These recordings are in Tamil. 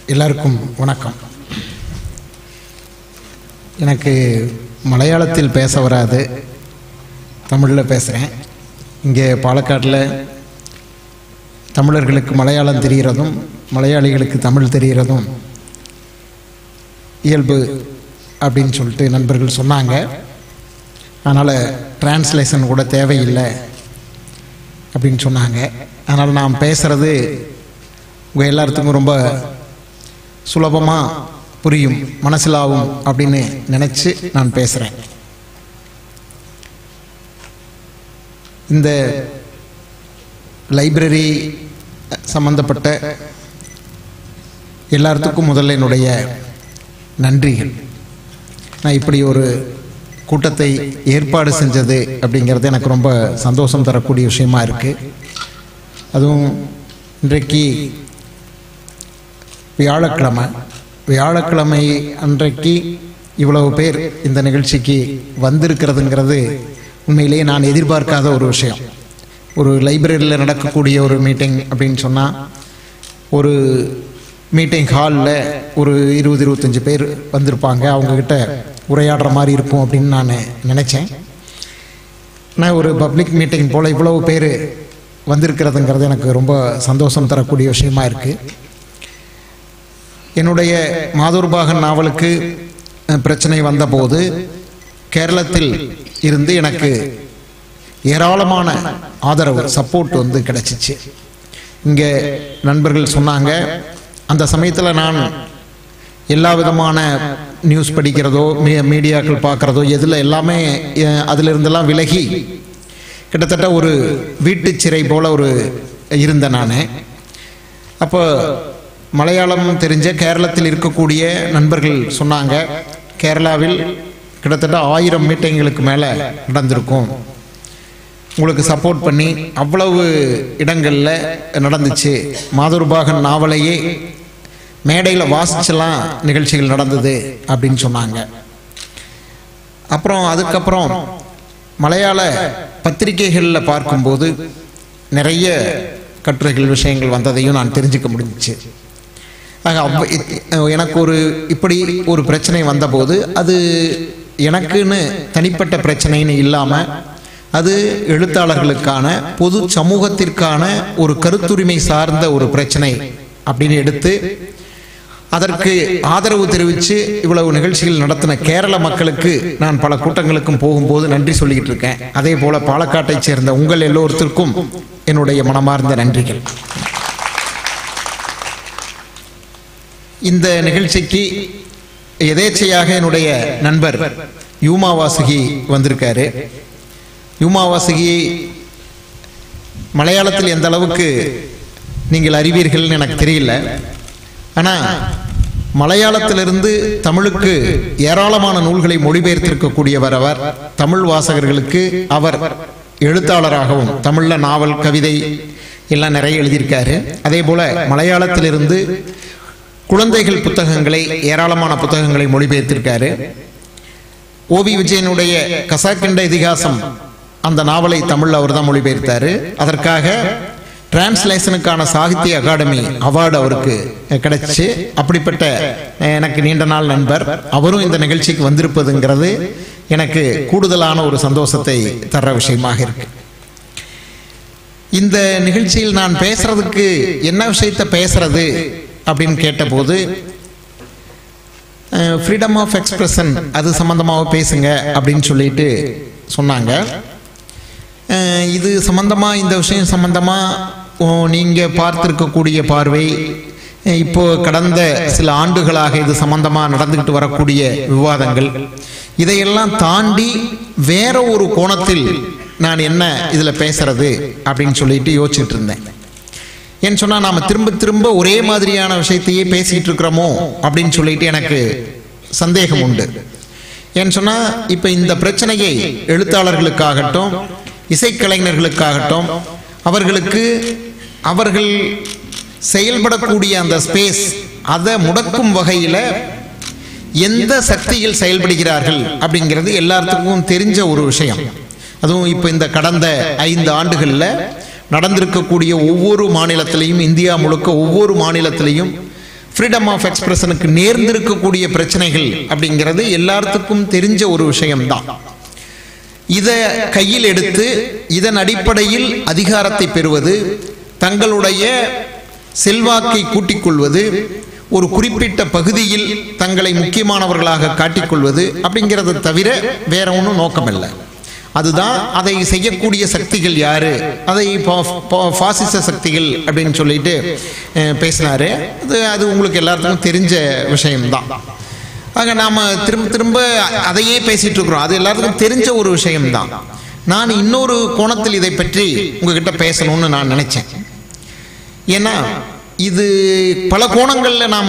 எல்லாருக்கும் வணக்கம் எனக்கு மலையாளத்தில் பேச வராது தமிழில் பேசுகிறேன் இங்கே பாலக்காட்டில் தமிழர்களுக்கு மலையாளம் தெரிகிறதும் மலையாளிகளுக்கு தமிழ் தெரிகிறதும் இயல்பு அப்படின்னு சொல்லிட்டு நண்பர்கள் சொன்னாங்க அதனால் டிரான்ஸ்லேஷன் கூட தேவையில்லை அப்படின்னு சொன்னாங்க அதனால் நான் பேசுகிறது உங்கள் எல்லாத்துக்கும் ரொம்ப சுலபமாக புரியும் மனசிலாகும் அப்படின்னு நினச்சி நான் பேசுகிறேன் இந்த லைப்ரரி சம்பந்தப்பட்ட எல்லாத்துக்கும் முதல்ல என்னுடைய நன்றிகள் நான் இப்படி ஒரு கூட்டத்தை ஏற்பாடு செஞ்சது அப்படிங்கிறது எனக்கு ரொம்ப சந்தோஷம் தரக்கூடிய விஷயமா இருக்குது அதுவும் இன்றைக்கு வியாழக்கிழமை வியாழக்கிழமை அன்றைக்கு இவ்வளவு பேர் இந்த நிகழ்ச்சிக்கு வந்திருக்கிறதுங்கிறது உண்மையிலேயே நான் எதிர்பார்க்காத ஒரு விஷயம் ஒரு லைப்ரரியில் நடக்கக்கூடிய ஒரு மீட்டிங் அப்படின்னு சொன்னால் ஒரு மீட்டிங் ஹாலில் ஒரு இருபது இருபத்தஞ்சி பேர் வந்திருப்பாங்க அவங்கக்கிட்ட உரையாடுற மாதிரி இருக்கும் அப்படின்னு நான் நினச்சேன் நான் ஒரு பப்ளிக் மீட்டிங் போல் இவ்வளவு பேர் வந்திருக்கிறதுங்கிறது எனக்கு ரொம்ப சந்தோஷம் தரக்கூடிய விஷயமா இருக்குது என்னுடைய மாதூர்பாகன் நாவலுக்கு அஹ், பிரச்சனை வந்தபோது கேரளத்தில் இருந்து எனக்கு ஏராளமான ஆதரவு சப்போர்ட் வந்து கிடைச்சிச்சு இங்கே நண்பர்கள் சொன்னாங்க அந்த சமயத்தில் நான் எல்லா விதமான நியூஸ் படிக்கிறதோ மீ மீடியாக்கள் பார்க்குறதோ எதில் எல்லாமே அஹ், அதில் இருந்தெல்லாம் விலகி கிட்டத்தட்ட ஒரு வீட்டு சிறை போல ஒரு இருந்தேன் நான் அப்போ மலையாளம் தெரிஞ்ச கேரளத்தில் இருக்கக்கூடிய நண்பர்கள் சொன்னாங்க கேரளாவில் கிட்டத்தட்ட ஆயிரம் மீட்டிங்களுக்கு மேலே நடந்திருக்கும் உங்களுக்கு சப்போர்ட் பண்ணி அவ்வளவு இடங்களில் நடந்துச்சு மாதுர்பாகன் நாவலையே மேடையில் வாசிச்செல்லாம் நிகழ்ச்சிகள் நடந்தது அப்படின்னு சொன்னாங்க அப்புறம் அதுக்கப்புறம் மலையாள பத்திரிகைகளில் பார்க்கும்போது நிறைய கட்டுரைகள் விஷயங்கள் வந்ததையும் நான் தெரிஞ்சுக்க முடிஞ்சிச்சு ஆக அப்ப இ- எனக்கு ஒரு இப்படி ஒரு பிரச்சனை வந்தபோது அது எனக்குன்னு தனிப்பட்ட பிரச்சனைன்னு இல்லாமல் அது எழுத்தாளர்களுக்கான பொது சமூகத்திற்கான ஒரு கருத்துரிமை சார்ந்த ஒரு பிரச்சனை அப்படின்னு எடுத்து அதற்கு ஆதரவு தெரிவித்து இவ்வளவு நிகழ்ச்சிகள் நடத்தின கேரள மக்களுக்கு நான் பல கூட்டங்களுக்கும் போகும்போது நன்றி சொல்லிக்கிட்டு இருக்கேன் அதே போல பாலக்காட்டைச் சேர்ந்த உங்கள் எல்லோருத்திற்கும் என்னுடைய மனமார்ந்த நன்றிகள் இந்த நிகழ்ச்சிக்கு எதேச்சையாக என்னுடைய நண்பர் யூமா வாசுகி வந்திருக்காரு யூமா வாசுகி மலையாளத்தில் எந்த அளவுக்கு நீங்கள் அறிவீர்கள்னு எனக்கு தெரியல ஆனால் மலையாளத்திலிருந்து தமிழுக்கு ஏராளமான நூல்களை மொழிபெயர்த்திருக்கக்கூடியவர் அவர் தமிழ் வாசகர்களுக்கு அவர் எழுத்தாளராகவும் தமிழில் நாவல் கவிதை எல்லாம் நிறைய எழுதியிருக்காரு அதே போல மலையாளத்திலிருந்து குழந்தைகள் புத்தகங்களை ஏராளமான புத்தகங்களை மொழிபெயர்த்திருக்காரு ஓவி விஜயனுடைய கசாக்கிண்ட இதிகாசம் அந்த நாவலை தமிழில் அவர் தான் மொழிபெயர்த்தாரு அதற்காக டிரான்ஸ்லேஷனுக்கான சாகித்ய அகாடமி அவார்டு அவருக்கு கிடைச்சு அப்படிப்பட்ட எனக்கு நீண்ட நாள் நண்பர் அவரும் இந்த நிகழ்ச்சிக்கு வந்திருப்பதுங்கிறது எனக்கு கூடுதலான ஒரு சந்தோஷத்தை தர்ற விஷயமாக இருக்கு இந்த நிகழ்ச்சியில் நான் பேசுறதுக்கு என்ன விஷயத்த பேசுறது அப்படின்னு கேட்டபோது ஃப்ரீடம் ஆஃப் எக்ஸ்பிரஷன் அது சம்மந்தமாக பேசுங்க அப்படின்னு சொல்லிட்டு சொன்னாங்க அஹ், இது சம்பந்தமாக இந்த விஷயம் சம்பந்தமாக நீங்கள் பார்த்துருக்கக்கூடிய பார்வை அஹ், இப்போ கடந்த சில ஆண்டுகளாக இது சம்பந்தமாக நடந்துக்கிட்டு வரக்கூடிய விவாதங்கள் இதையெல்லாம் தாண்டி வேற ஒரு கோணத்தில் நான் என்ன இதில் பேசுறது அப்படின்னு சொல்லிட்டு யோசிச்சுட்டு இருந்தேன் ஏன்னு சொன்னால் நாம் திரும்ப திரும்ப ஒரே மாதிரியான விஷயத்தையே பேசிக்கிட்டு இருக்கிறோமோ அப்படின்னு சொல்லிட்டு எனக்கு சந்தேகம் உண்டு ஏன்னு சொன்னால் இப்போ இந்த பிரச்சனையை எழுத்தாளர்களுக்காகட்டும் இசைக்கலைஞர்களுக்காகட்டும் அவர்களுக்கு அவர்கள் செயல்படக்கூடிய அந்த ஸ்பேஸ் அதை முடக்கும் வகையில் எந்த சக்தியில் செயல்படுகிறார்கள் அப்படிங்கிறது எல்லாத்துக்கும் தெரிஞ்ச ஒரு விஷயம் அதுவும் இப்போ இந்த கடந்த ஐந்து ஆண்டுகளில் நடந்திருக்கக்கூடிய ஒவ்வொரு மாநிலத்திலையும் இந்தியா முழுக்க ஒவ்வொரு மாநிலத்திலையும் ஃப்ரீடம் ஆஃப் எக்ஸ்பிரஷனுக்கு நேர்ந்திருக்கக்கூடிய பிரச்சனைகள் அப்படிங்கிறது எல்லாத்துக்கும் தெரிஞ்ச ஒரு விஷயம்தான் இதை கையில் எடுத்து இதன் அடிப்படையில் அதிகாரத்தை பெறுவது தங்களுடைய செல்வாக்கை கூட்டிக் கொள்வது ஒரு குறிப்பிட்ட பகுதியில் தங்களை முக்கியமானவர்களாக காட்டிக்கொள்வது அப்படிங்கிறத தவிர வேற ஒன்றும் நோக்கமில்லை அதுதான் அதை செய்யக்கூடிய சக்திகள் யாரு அதை பா- பா- பாசிச சக்திகள் அப்படின்னு சொல்லிட்டு அஹ், பேசினாரு அது அது உங்களுக்கு எல்லாத்துக்கும் தெரிஞ்ச விஷயம்தான் ஆக நாம திரும்ப திரும்ப அதையே பேசிட்டு இருக்கிறோம் அது எல்லாத்துக்கும் தெரிஞ்ச ஒரு விஷயம்தான் நான் இன்னொரு கோணத்தில் இதை பற்றி உங்ககிட்ட பேசணும்னு நான் நினைச்சேன் ஏன்னா இது பல கோணங்கள்ல நாம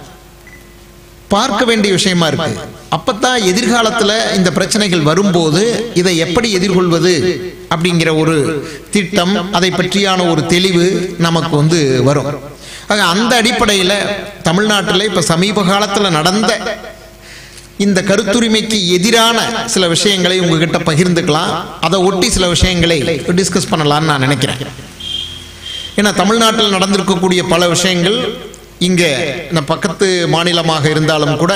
பார்க்க வேண்டிய விஷயமா இருக்கு அப்பதான் எதிர்காலத்துல இந்த பிரச்சனைகள் வரும்போது இதை எப்படி எதிர்கொள்வது அப்படிங்கிற ஒரு திட்டம் அதை பற்றியான ஒரு தெளிவு நமக்கு வந்து வரும் ஆக அந்த அடிப்படையில் தமிழ்நாட்டில் இப்ப சமீப காலத்துல நடந்த இந்த கருத்துரிமைக்கு எதிரான சில விஷயங்களை உங்ககிட்ட பகிர்ந்துக்கலாம் அதை ஒட்டி சில விஷயங்களை டிஸ்கஸ் பண்ணலாம்னு நான் நினைக்கிறேன் ஏன்னா தமிழ்நாட்டில் நடந்திருக்கக்கூடிய பல விஷயங்கள் இங்க இந்த பக்கத்து மாநிலமாக இருந்தாலும் கூட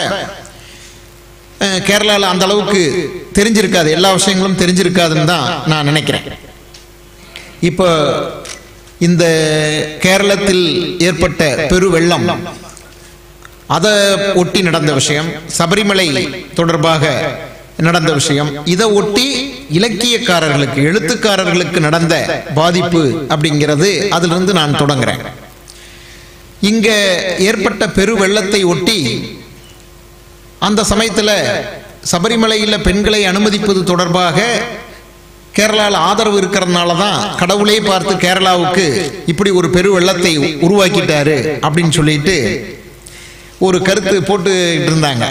அஹ், கேரளால அந்த அளவுக்கு தெரிஞ்சிருக்காது எல்லா விஷயங்களும் தெரிஞ்சிருக்காதுன்னு தான் நான் நினைக்கிறேன் இப்போ இந்த கேரளத்தில் ஏற்பட்ட பெரு வெள்ளம் அதை ஒட்டி நடந்த விஷயம் சபரிமலை தொடர்பாக நடந்த விஷயம் இதை ஒட்டி இலக்கியக்காரர்களுக்கு எழுத்துக்காரர்களுக்கு நடந்த பாதிப்பு அப்படிங்கிறது அதிலிருந்து நான் தொடங்குறேன் இங்க ஏற்பட்ட பெரு வெள்ளத்தை ஒட்டி அந்த சமயத்துல சபரிமலையில பெண்களை அனுமதிப்பது தொடர்பாக கேரளாவில் ஆதரவு இருக்கிறதுனால தான் கடவுளே பார்த்து கேரளாவுக்கு இப்படி ஒரு பெரு வெள்ளத்தை உருவாக்கிட்டாரு அப்படின்னு சொல்லிட்டு ஒரு கருத்து போட்டுக்கிட்டு இருந்தாங்க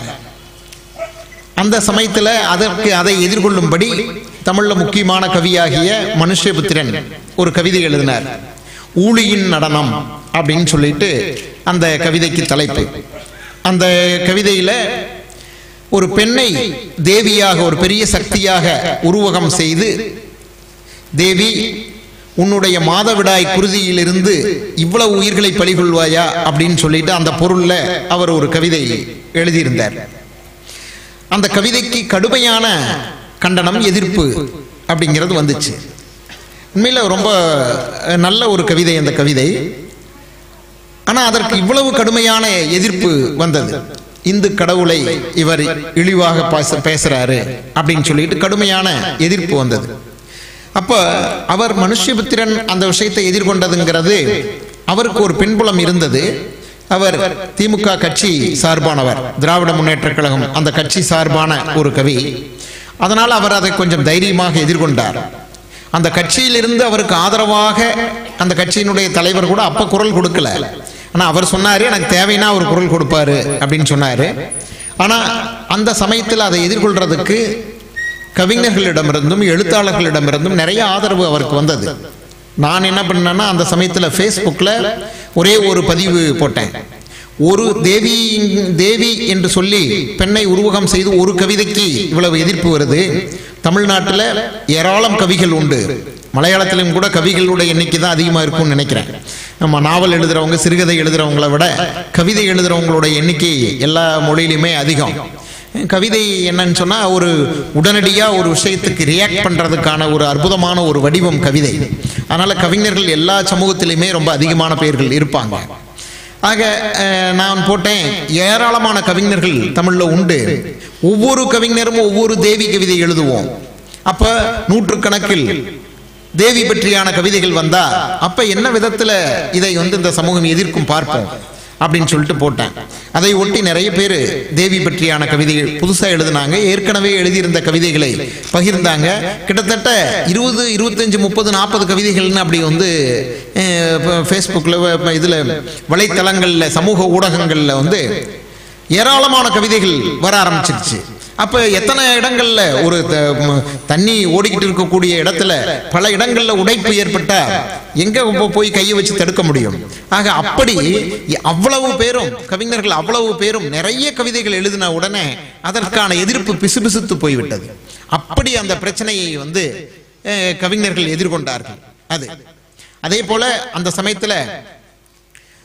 அந்த சமயத்துல அதற்கு அதை எதிர்கொள்ளும்படி தமிழ்ல முக்கியமான கவியாகிய மனுஷபுத்திரன் ஒரு கவிதை எழுதினார் ஊழியின் நடனம் அப்படின்னு சொல்லிட்டு அந்த கவிதைக்கு தலைப்பு அந்த கவிதையில ஒரு பெண்ணை தேவியாக ஒரு பெரிய சக்தியாக உருவகம் செய்து தேவி உன்னுடைய மாதவிடாய் குருதியிலிருந்து இவ்வளவு உயிர்களை பலிகொள்வாயா அப்படின்னு சொல்லிட்டு அந்த பொருள்ல அவர் ஒரு கவிதை எழுதியிருந்தார் அந்த கவிதைக்கு கடுமையான கண்டனம் எதிர்ப்பு அப்படிங்கிறது வந்துச்சு உண்மையில் ரொம்ப அஹ், நல்ல ஒரு கவிதை அந்த கவிதை ஆனால் அதற்கு இவ்வளவு கடுமையான எதிர்ப்பு வந்தது இந்து கடவுளை இவர் இழிவாக பேச பேசுறாரு அப்படின்னு சொல்லிட்டு கடுமையான எதிர்ப்பு வந்தது அப்ப அவர் மனுஷபுத்திரன் அந்த விஷயத்தை எதிர்கொண்டதுங்கிறது அவருக்கு ஒரு பின்புலம் இருந்தது அவர் திமுக கட்சி சார்பானவர் திராவிட முன்னேற்றக் கழகம் அந்த கட்சி சார்பான ஒரு கவி அதனால் அவர் அதை கொஞ்சம் தைரியமாக எதிர்கொண்டார் அந்த கட்சியிலிருந்து அவருக்கு ஆதரவாக அந்த கட்சியினுடைய தலைவர் கூட அப்ப குரல் கொடுக்கல ஆனா அவர் சொன்னாரு எனக்கு தேவைன்னா அவர் குரல் கொடுப்பாரு அப்படின்னு சொன்னாரு ஆனா அந்த சமயத்தில் அதை எதிர்கொள்றதுக்கு கவிஞர்களிடமிருந்தும் எழுத்தாளர்களிடமிருந்தும் நிறைய ஆதரவு அவருக்கு வந்தது நான் என்ன பண்ணேன்னா அந்த சமயத்தில் ஃபேஸ்புக்கில் ஒரே ஒரு பதிவு போட்டேன் ஒரு தேவி தேவி என்று சொல்லி பெண்ணை உருவகம் செய்து ஒரு கவிதைக்கு இவ்வளவு எதிர்ப்பு வருது தமிழ்நாட்டில் ஏராளம் கவிகள் உண்டு மலையாளத்திலும் கூட கவிகளுடைய எண்ணிக்கை தான் அதிகமாக இருக்கும்னு நினைக்கிறேன் நம்ம நாவல் எழுதுறவங்க சிறுகதை எழுதுறவங்கள விட கவிதை எழுதுறவங்களோட எண்ணிக்கை எல்லா மொழியிலுமே அதிகம் கவிதை என்னன்னு சொன்னா ஒரு உடனடியா ஒரு விஷயத்துக்கு ரியாக்ட் பண்றதுக்கான ஒரு அற்புதமான ஒரு வடிவம் கவிதை அதனால கவிஞர்கள் எல்லா சமூகத்திலுமே ரொம்ப அதிகமான பேர்கள் இருப்பாங்க ஆக அஹ், நான் போட்டேன் ஏராளமான கவிஞர்கள் தமிழ்ல உண்டு ஒவ்வொரு கவிஞரும் ஒவ்வொரு தேவி கவிதை எழுதுவோம் அப்ப நூற்றுக்கணக்கில் தேவி பற்றியான கவிதைகள் வந்தா அப்ப என்ன விதத்துல இதை வந்து இந்த சமூகம் எதிர்க்கும் பார்ப்போம் அப்படின்னு சொல்லிட்டு போட்டேன் அதை ஒட்டி நிறைய பேர் தேவி பற்றியான கவிதைகள் புதுசா எழுதினாங்க ஏற்கனவே எழுதியிருந்த கவிதைகளை பகிர்ந்தாங்க கிட்டத்தட்ட இருபது இருபத்தஞ்சு முப்பது நாற்பது கவிதைகள்னு அப்படி வந்து ஃபேஸ்புக்கில் இதில் வலைத்தளங்களில் சமூக ஊடகங்களில் வந்து ஏராளமான கவிதைகள் வர ஆரம்பிச்சிருச்சு அப்ப எத்தனை இடங்கள்ல ஒரு த- ம- தண்ணி ஓடிக்கிட்டு இருக்கக்கூடிய இடத்துல பல இடங்கள்ல உடைப்பு ஏற்பட்டா எங்க போ- போய் கையை வச்சு தடுக்க முடியும் ஆக அப்படி அவ்வளவு பேரும் கவிஞர்கள் அவ்வளவு பேரும் நிறைய கவிதைகள் எழுதின உடனே அதற்கான எதிர்ப்பு பிசுபிசுத்து போய்விட்டது அப்படி அந்த பிரச்சனையை வந்து அஹ், கவிஞர்கள் எதிர்கொண்டார்கள் அது அதே போல அந்த சமயத்துல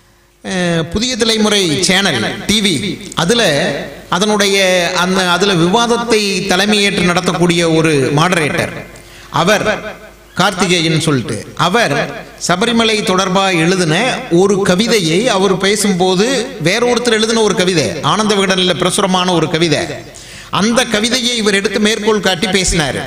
அஹ், புதிய தலைமுறை சேனல் டிவி அதுல அதனுடைய அந்த அதுல விவாதத்தை தலைமையேற்று நடத்தக்கூடிய ஒரு மாடரேட்டர் அவர் கார்த்திகேயன் சொல்லிட்டு அவர் சபரிமலை தொடர்பாக எழுதின ஒரு கவிதையை அவர் பேசும்போது வேற ஒருத்தர் எழுதின ஒரு கவிதை ஆனந்த விகடனில் பிரசுரமான ஒரு கவிதை அந்த கவிதையை இவர் எடுத்து மேற்கோள் காட்டி பேசினார்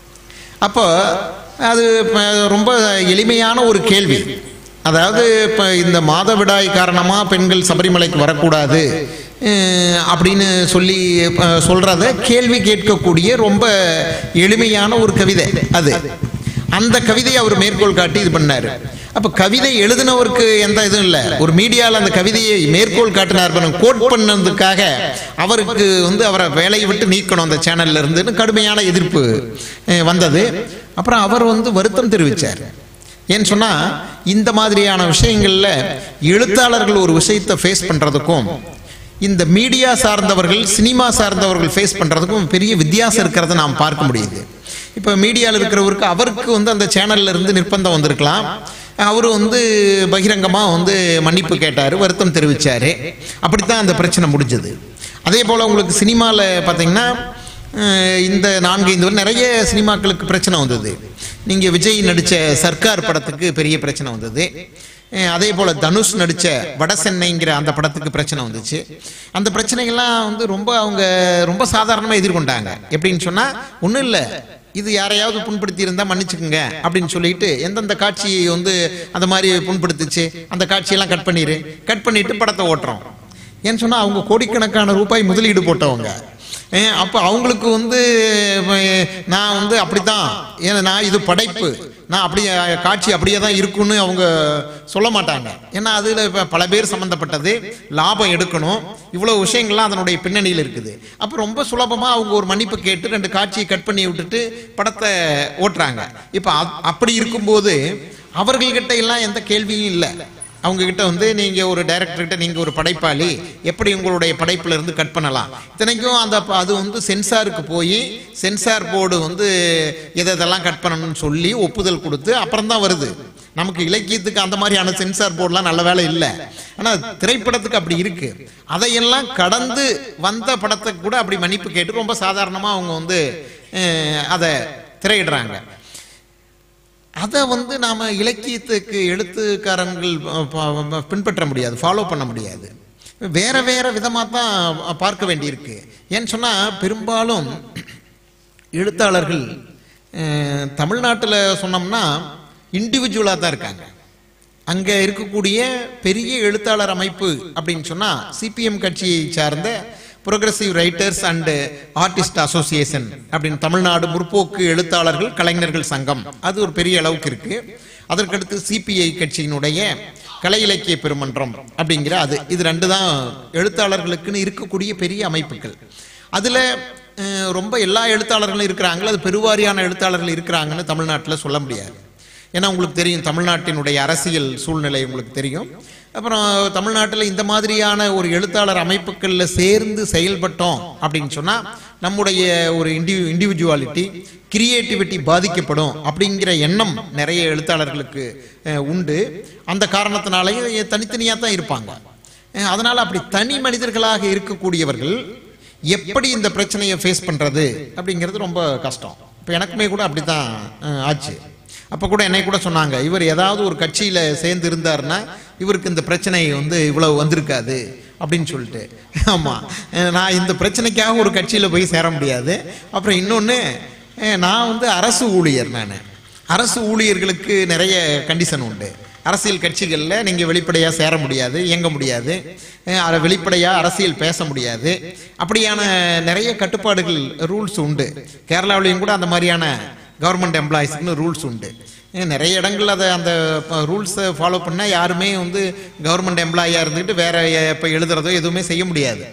அப்போ அது ப- ரொம்ப எளிமையான ஒரு கேள்வி அதாவது இப்போ இந்த மாதவிடாய் காரணமாக பெண்கள் சபரிமலைக்கு வரக்கூடாது அஹ், அப்படின்னு சொல்லி அஹ், சொல்றத கேள்வி கேட்கக்கூடிய ரொம்ப எளிமையான ஒரு கவிதை அது அந்த கவிதையை அவர் மேற்கோள் காட்டி இது பண்ணார் அப்போ கவிதை எழுதினவருக்கு எந்த இதுவும் இல்லை ஒரு மீடியாவில் அந்த கவிதையை மேற்கோள் காட்டினார் கோட் பண்ணதுக்காக அவருக்கு வந்து அவரை வேலையை விட்டு நீக்கணும் அந்த சேனல்ல இருந்துன்னு கடுமையான எதிர்ப்பு அஹ், வந்தது அப்புறம் அவர் வந்து வருத்தம் தெரிவித்தார் ஏன்னு சொன்னா இந்த மாதிரியான விஷயங்கள்ல எழுத்தாளர்கள் ஒரு விஷயத்தை ஃபேஸ் பண்றதுக்கும் இந்த மீடியா சார்ந்தவர்கள் சினிமா சார்ந்தவர்கள் ஃபேஸ் பண்றதுக்கும் பெரிய வித்தியாசம் இருக்கிறத நாம் பார்க்க முடியுது இப்போ மீடியாவில் இருக்கிறவருக்கு அவருக்கு வந்து அந்த சேனல்ல இருந்து நிர்பந்தம் வந்திருக்கலாம் அவர் வந்து பகிரங்கமாக வந்து மன்னிப்பு கேட்டார் வருத்தம் தெரிவித்தார் அப்படித்தான் அந்த பிரச்சனை முடிஞ்சது அதே போல் உங்களுக்கு சினிமாவில் பார்த்தீங்கன்னா அஹ், இந்த நான்கு ஐந்து வருடம் நிறைய சினிமாக்களுக்கு பிரச்சனை வந்தது நீங்கள் விஜய் நடித்த சர்க்கார் படத்துக்கு பெரிய பிரச்சனை வந்தது அஹ், அதே போல் தனுஷ் நடித்த வட சென்னைங்கிற அந்த படத்துக்கு பிரச்சனை வந்துச்சு அந்த பிரச்சனைகள்லாம் வந்து ரொம்ப அவங்க ரொம்ப சாதாரணமாக எதிர்கொண்டாங்க எப்படின்னு சொன்னால் ஒன்றும் இல்லை இது யாரையாவது புண்படுத்தி இருந்தா மன்னிச்சுக்குங்க அப்படின்னு சொல்லிட்டு எந்தெந்த காட்சியை வந்து அந்த மாதிரி புண்படுத்துச்சு அந்த காட்சியெல்லாம் கட் பண்ணிடு கட் பண்ணிட்டு படத்தை ஓட்டுறோம் ஏன்னு சொன்னா அவங்க கோடிக்கணக்கான ரூபாய் முதலீடு போட்டவங்க ஏன் அப்போ அவங்களுக்கு வந்து அஹ், நான் வந்து அப்படித்தான் ஏன்னா நான் இது படைப்பு நான் அப்படியே காட்சி அப்படியே தான் இருக்குன்னு அவங்க சொல்ல மாட்டாங்க ஏன்னா அதில் இப்போ பல பேர் சம்மந்தப்பட்டது லாபம் எடுக்கணும் இவ்வளோ விஷயங்கள்லாம் அதனுடைய பின்னணியில் இருக்குது அப்போ ரொம்ப சுலபமாக அவங்க ஒரு மன்னிப்பு கேட்டு ரெண்டு காட்சியை கட் பண்ணி விட்டுட்டு படத்தை ஓட்டுறாங்க இப்போ அப்படி இருக்கும்போது அவர்கள்கிட்ட எல்லாம் எந்த கேள்வியும் இல்லை அவங்க கிட்ட வந்து நீங்க ஒரு டைரக்டர் கிட்ட நீங்க ஒரு படைப்பாளி எப்படி உங்களுடைய படைப்புல இருந்து கட் பண்ணலாம் இத்தனைக்கும் அந்த ப- அது வந்து சென்சாருக்கு போய் சென்சார் போர்டு வந்து எதை இதெல்லாம் கட் பண்ணணும்னு சொல்லி ஒப்புதல் கொடுத்து அப்புறம் தான் வருது நமக்கு இலக்கியத்துக்கு அந்த மாதிரியான சென்சார் போர்டுலாம் நல்ல வேலை இல்லை ஆனா திரைப்படத்துக்கு அப்படி இருக்கு அதையெல்லாம் கடந்து வந்த படத்தை கூட அப்படி மன்னிப்பு கேட்டு ரொம்ப சாதாரணமா அவங்க வந்து அஹ், அதை திரையிடுறாங்க அதை வந்து நாம இலக்கியத்துக்கு எழுத்துக்காரங்கள் ப- ப- பின்பற்ற முடியாது ஃபாலோ பண்ண முடியாது வேற வேற விதமாக தான் பார்க்க வேண்டியிருக்கு ஏன்னு சொன்னா பெரும்பாலும் எழுத்தாளர்கள் தமிழ்நாட்டில் சொன்னோம்னா இண்டிவிஜுவலாக தான் இருக்காங்க அங்கே இருக்கக்கூடிய பெரிய எழுத்தாளர் அமைப்பு அப்படின்னு சொன்னால் சிபிஎம் கட்சியை சார்ந்த progressive writers and artist association அப்படின்னு தமிழ்நாடு முற்போக்கு எழுத்தாளர்கள் கலைஞர்கள் சங்கம் அது ஒரு பெரிய அளவுக்கு இருக்கு அதற்கடுத்து சிபிஐ கட்சியினுடைய கலை இலக்கிய பெருமன்றம் அப்படிங்கிற அது இது ரெண்டு தான் எழுத்தாளர்களுக்குன்னு இருக்கக்கூடிய பெரிய அமைப்புகள் அதில் ரொம்ப எல்லா எழுத்தாளர்களும் இருக்கிறாங்களோ அது பெருவாரியான எழுத்தாளர்கள் இருக்கிறாங்கன்னு தமிழ்நாட்டில் சொல்ல முடியாது ஏன்னா உங்களுக்கு தெரியும் தமிழ்நாட்டினுடைய அரசியல் சூழ்நிலை உங்களுக்கு தெரியும் அப்புறம் தமிழ்நாட்டில் இந்த மாதிரியான ஒரு எழுத்தாளர் அமைப்புகளில் சேர்ந்து செயல்பட்டோம் அப்படின்னு சொன்னால் நம்முடைய ஒரு இண்டி இண்டிவிஜுவாலிட்டி கிரியேட்டிவிட்டி பாதிக்கப்படும் அப்படிங்கிற எண்ணம் நிறைய எழுத்தாளர்களுக்கு அஹ், உண்டு அந்த காரணத்தினாலேயும் தனித்தனியாக தான் இருப்பாங்க அஹ், அதனால அப்படி தனி மனிதர்களாக இருக்கக்கூடியவர்கள் எப்படி இந்த பிரச்சனையை ஃபேஸ் பண்ணுறது அப்படிங்கிறது ரொம்ப கஷ்டம் இப்போ எனக்குமே கூட அப்படி தான் ஆச்சு அப்போ கூட என்னை கூட சொன்னாங்க இவர் ஏதாவது ஒரு கட்சியில் சேர்ந்து இருந்தாருன்னா இவருக்கு இந்த பிரச்சனை வந்து இவ்வளவு வந்திருக்காது அப்படின்னு சொல்லிட்டு ஆமாம் நான் இந்த பிரச்சனைக்காக ஒரு கட்சியில் போய் சேர முடியாது அப்புறம் இன்னொன்று நான் வந்து அரசு ஊழியர் நான் அரசு ஊழியர்களுக்கு நிறைய கண்டிஷன் உண்டு அரசியல் கட்சிகளில் நீங்கள் வெளிப்படையாக சேர முடியாது இயங்க முடியாது அஹ் அத வெளிப்படையாக அரசியல் பேச முடியாது அப்படியான நிறைய கட்டுப்பாடுகள் ரூல்ஸ் உண்டு கேரளாவிலையும் கூட அந்த மாதிரியான கவர்மெண்ட் எம்ப்ளாயிஸ்க்குன்னு ரூல்ஸ் உண்டு அஹ் நிறைய இடங்கள் அதை அந்த ரூல்ஸை ஃபாலோ பண்ணால் யாருமே வந்து கவர்மெண்ட் எம்ப்ளாயியாக இருந்துக்கிட்டு வேற இப்போ எழுதுறதோ எதுவுமே செய்ய முடியாது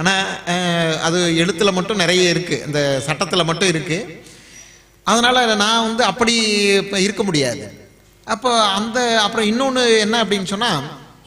ஆனால் அது எழுத்தில் மட்டும் நிறைய இருக்குது இந்த சட்டத்தில் மட்டும் இருக்குது அதனால நான் வந்து அப்படி இப்ப இருக்க முடியாது அப்போ அந்த அப்புறம் இன்னொன்று என்ன அப்படின்னு சொன்னால்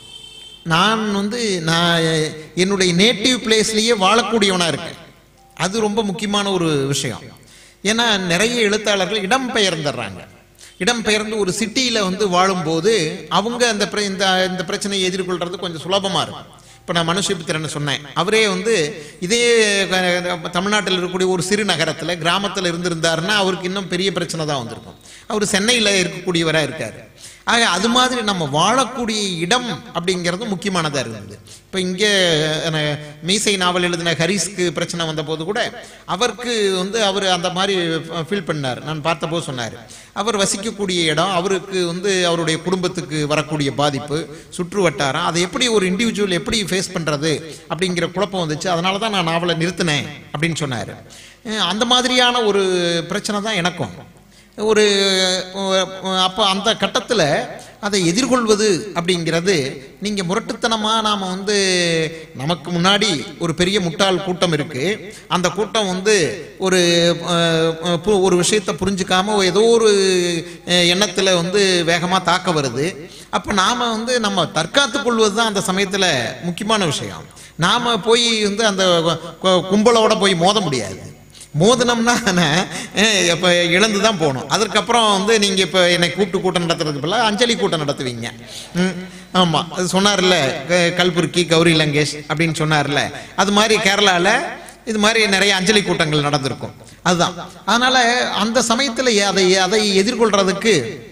நான் வந்து நான் என்னுடைய நேட்டிவ் பிளேஸ்லேயே வாழக்கூடியவனாக இருக்கேன் அது ரொம்ப முக்கியமான ஒரு விஷயம் ஏன்னா நிறைய எழுத்தாளர்கள் இடம் பெயர்ந்துடுறாங்க இடம்பெயர்ந்து ஒரு சிட்டியில் வந்து வாழும்போது அவங்க அந்த பிர- இந்த இந்த பிரச்சனையை எதிர்கொள்றது கொஞ்சம் சுலபமாக இருக்கும் இப்போ நான் மனுஷபித்திரன் சொன்னேன் அவரே வந்து இதே அஹ், தமிழ்நாட்டில் இருக்கக்கூடிய ஒரு சிறு நகரத்தில் கிராமத்தில் இருந்திருந்தாருன்னா அவருக்கு இன்னும் பெரிய பிரச்சனை தான் வந்திருக்கும் அவர் சென்னையில் இருக்கக்கூடியவராக இருக்கார் ஆக அது மாதிரி நம்ம வாழக்கூடிய இடம் அப்படிங்கிறது முக்கியமானதாக இருந்தது இப்போ இங்கே மீசை நாவல் எழுதின ஹரிஸ்க்கு பிரச்சனை வந்தபோது கூட அவருக்கு வந்து அவர் அந்த மாதிரி ஃபீல் பண்ணார் நான் பார்த்தபோது சொன்னார் அவர் வசிக்கக்கூடிய இடம் அவருக்கு வந்து அவருடைய குடும்பத்துக்கு வரக்கூடிய பாதிப்பு சுற்று வட்டாரம் அதை எப்படி ஒரு இண்டிவிஜுவல் எப்படி ஃபேஸ் பண்ணுறது அப்படிங்கிற குழப்பம் வந்துச்சு அதனால தான் நான் நாவலை நிறுத்தினேன் அப்படின்னு சொன்னார் அந்த மாதிரியான ஒரு பிரச்சனை தான் எனக்கும் ஒரு அப்போ அந்த கட்டத்தில் அதை எதிர்கொள்வது அப்படிங்கிறது நீங்கள் முரட்டுத்தனமாக நாம் வந்து நமக்கு முன்னாடி ஒரு பெரிய முட்டாள் கூட்டம் இருக்குது அந்த கூட்டம் வந்து ஒரு அஹ், அஹ், பு- ஒரு விஷயத்தை புரிஞ்சுக்காம ஏதோ ஒரு எண்ணத்தில் வந்து வேகமாக தாக்க வருது அப்போ நாம் வந்து நம்ம தற்காத்துக் கொள்வது தான் அந்த சமயத்தில் முக்கியமான விஷயம் நாம் போய் வந்து அந்த கு- கும்பலோட போய் மோத முடியாது மோதினம்னா இப்போ இழந்து தான் போகணும் அதற்கப்புறம் வந்து நீங்கள் இப்போ என்னை கூப்பிட்டு கூட்டம் நடத்துறதுக்கு பதிலாக அஞ்சலி கூட்டம் நடத்துவீங்க ஆமாம் அது சொன்னார்ல க- கல்புர்கி கௌரி லங்கேஷ் அப்படின்னு சொன்னார்ல அது மாதிரி கேரளாவில் இது மாதிரி நிறைய அஞ்சலி கூட்டங்கள் நடந்திருக்கும் அதுதான் அதனால் அந்த சமயத்தில் அதை அதை எதிர்கொள்றதுக்கு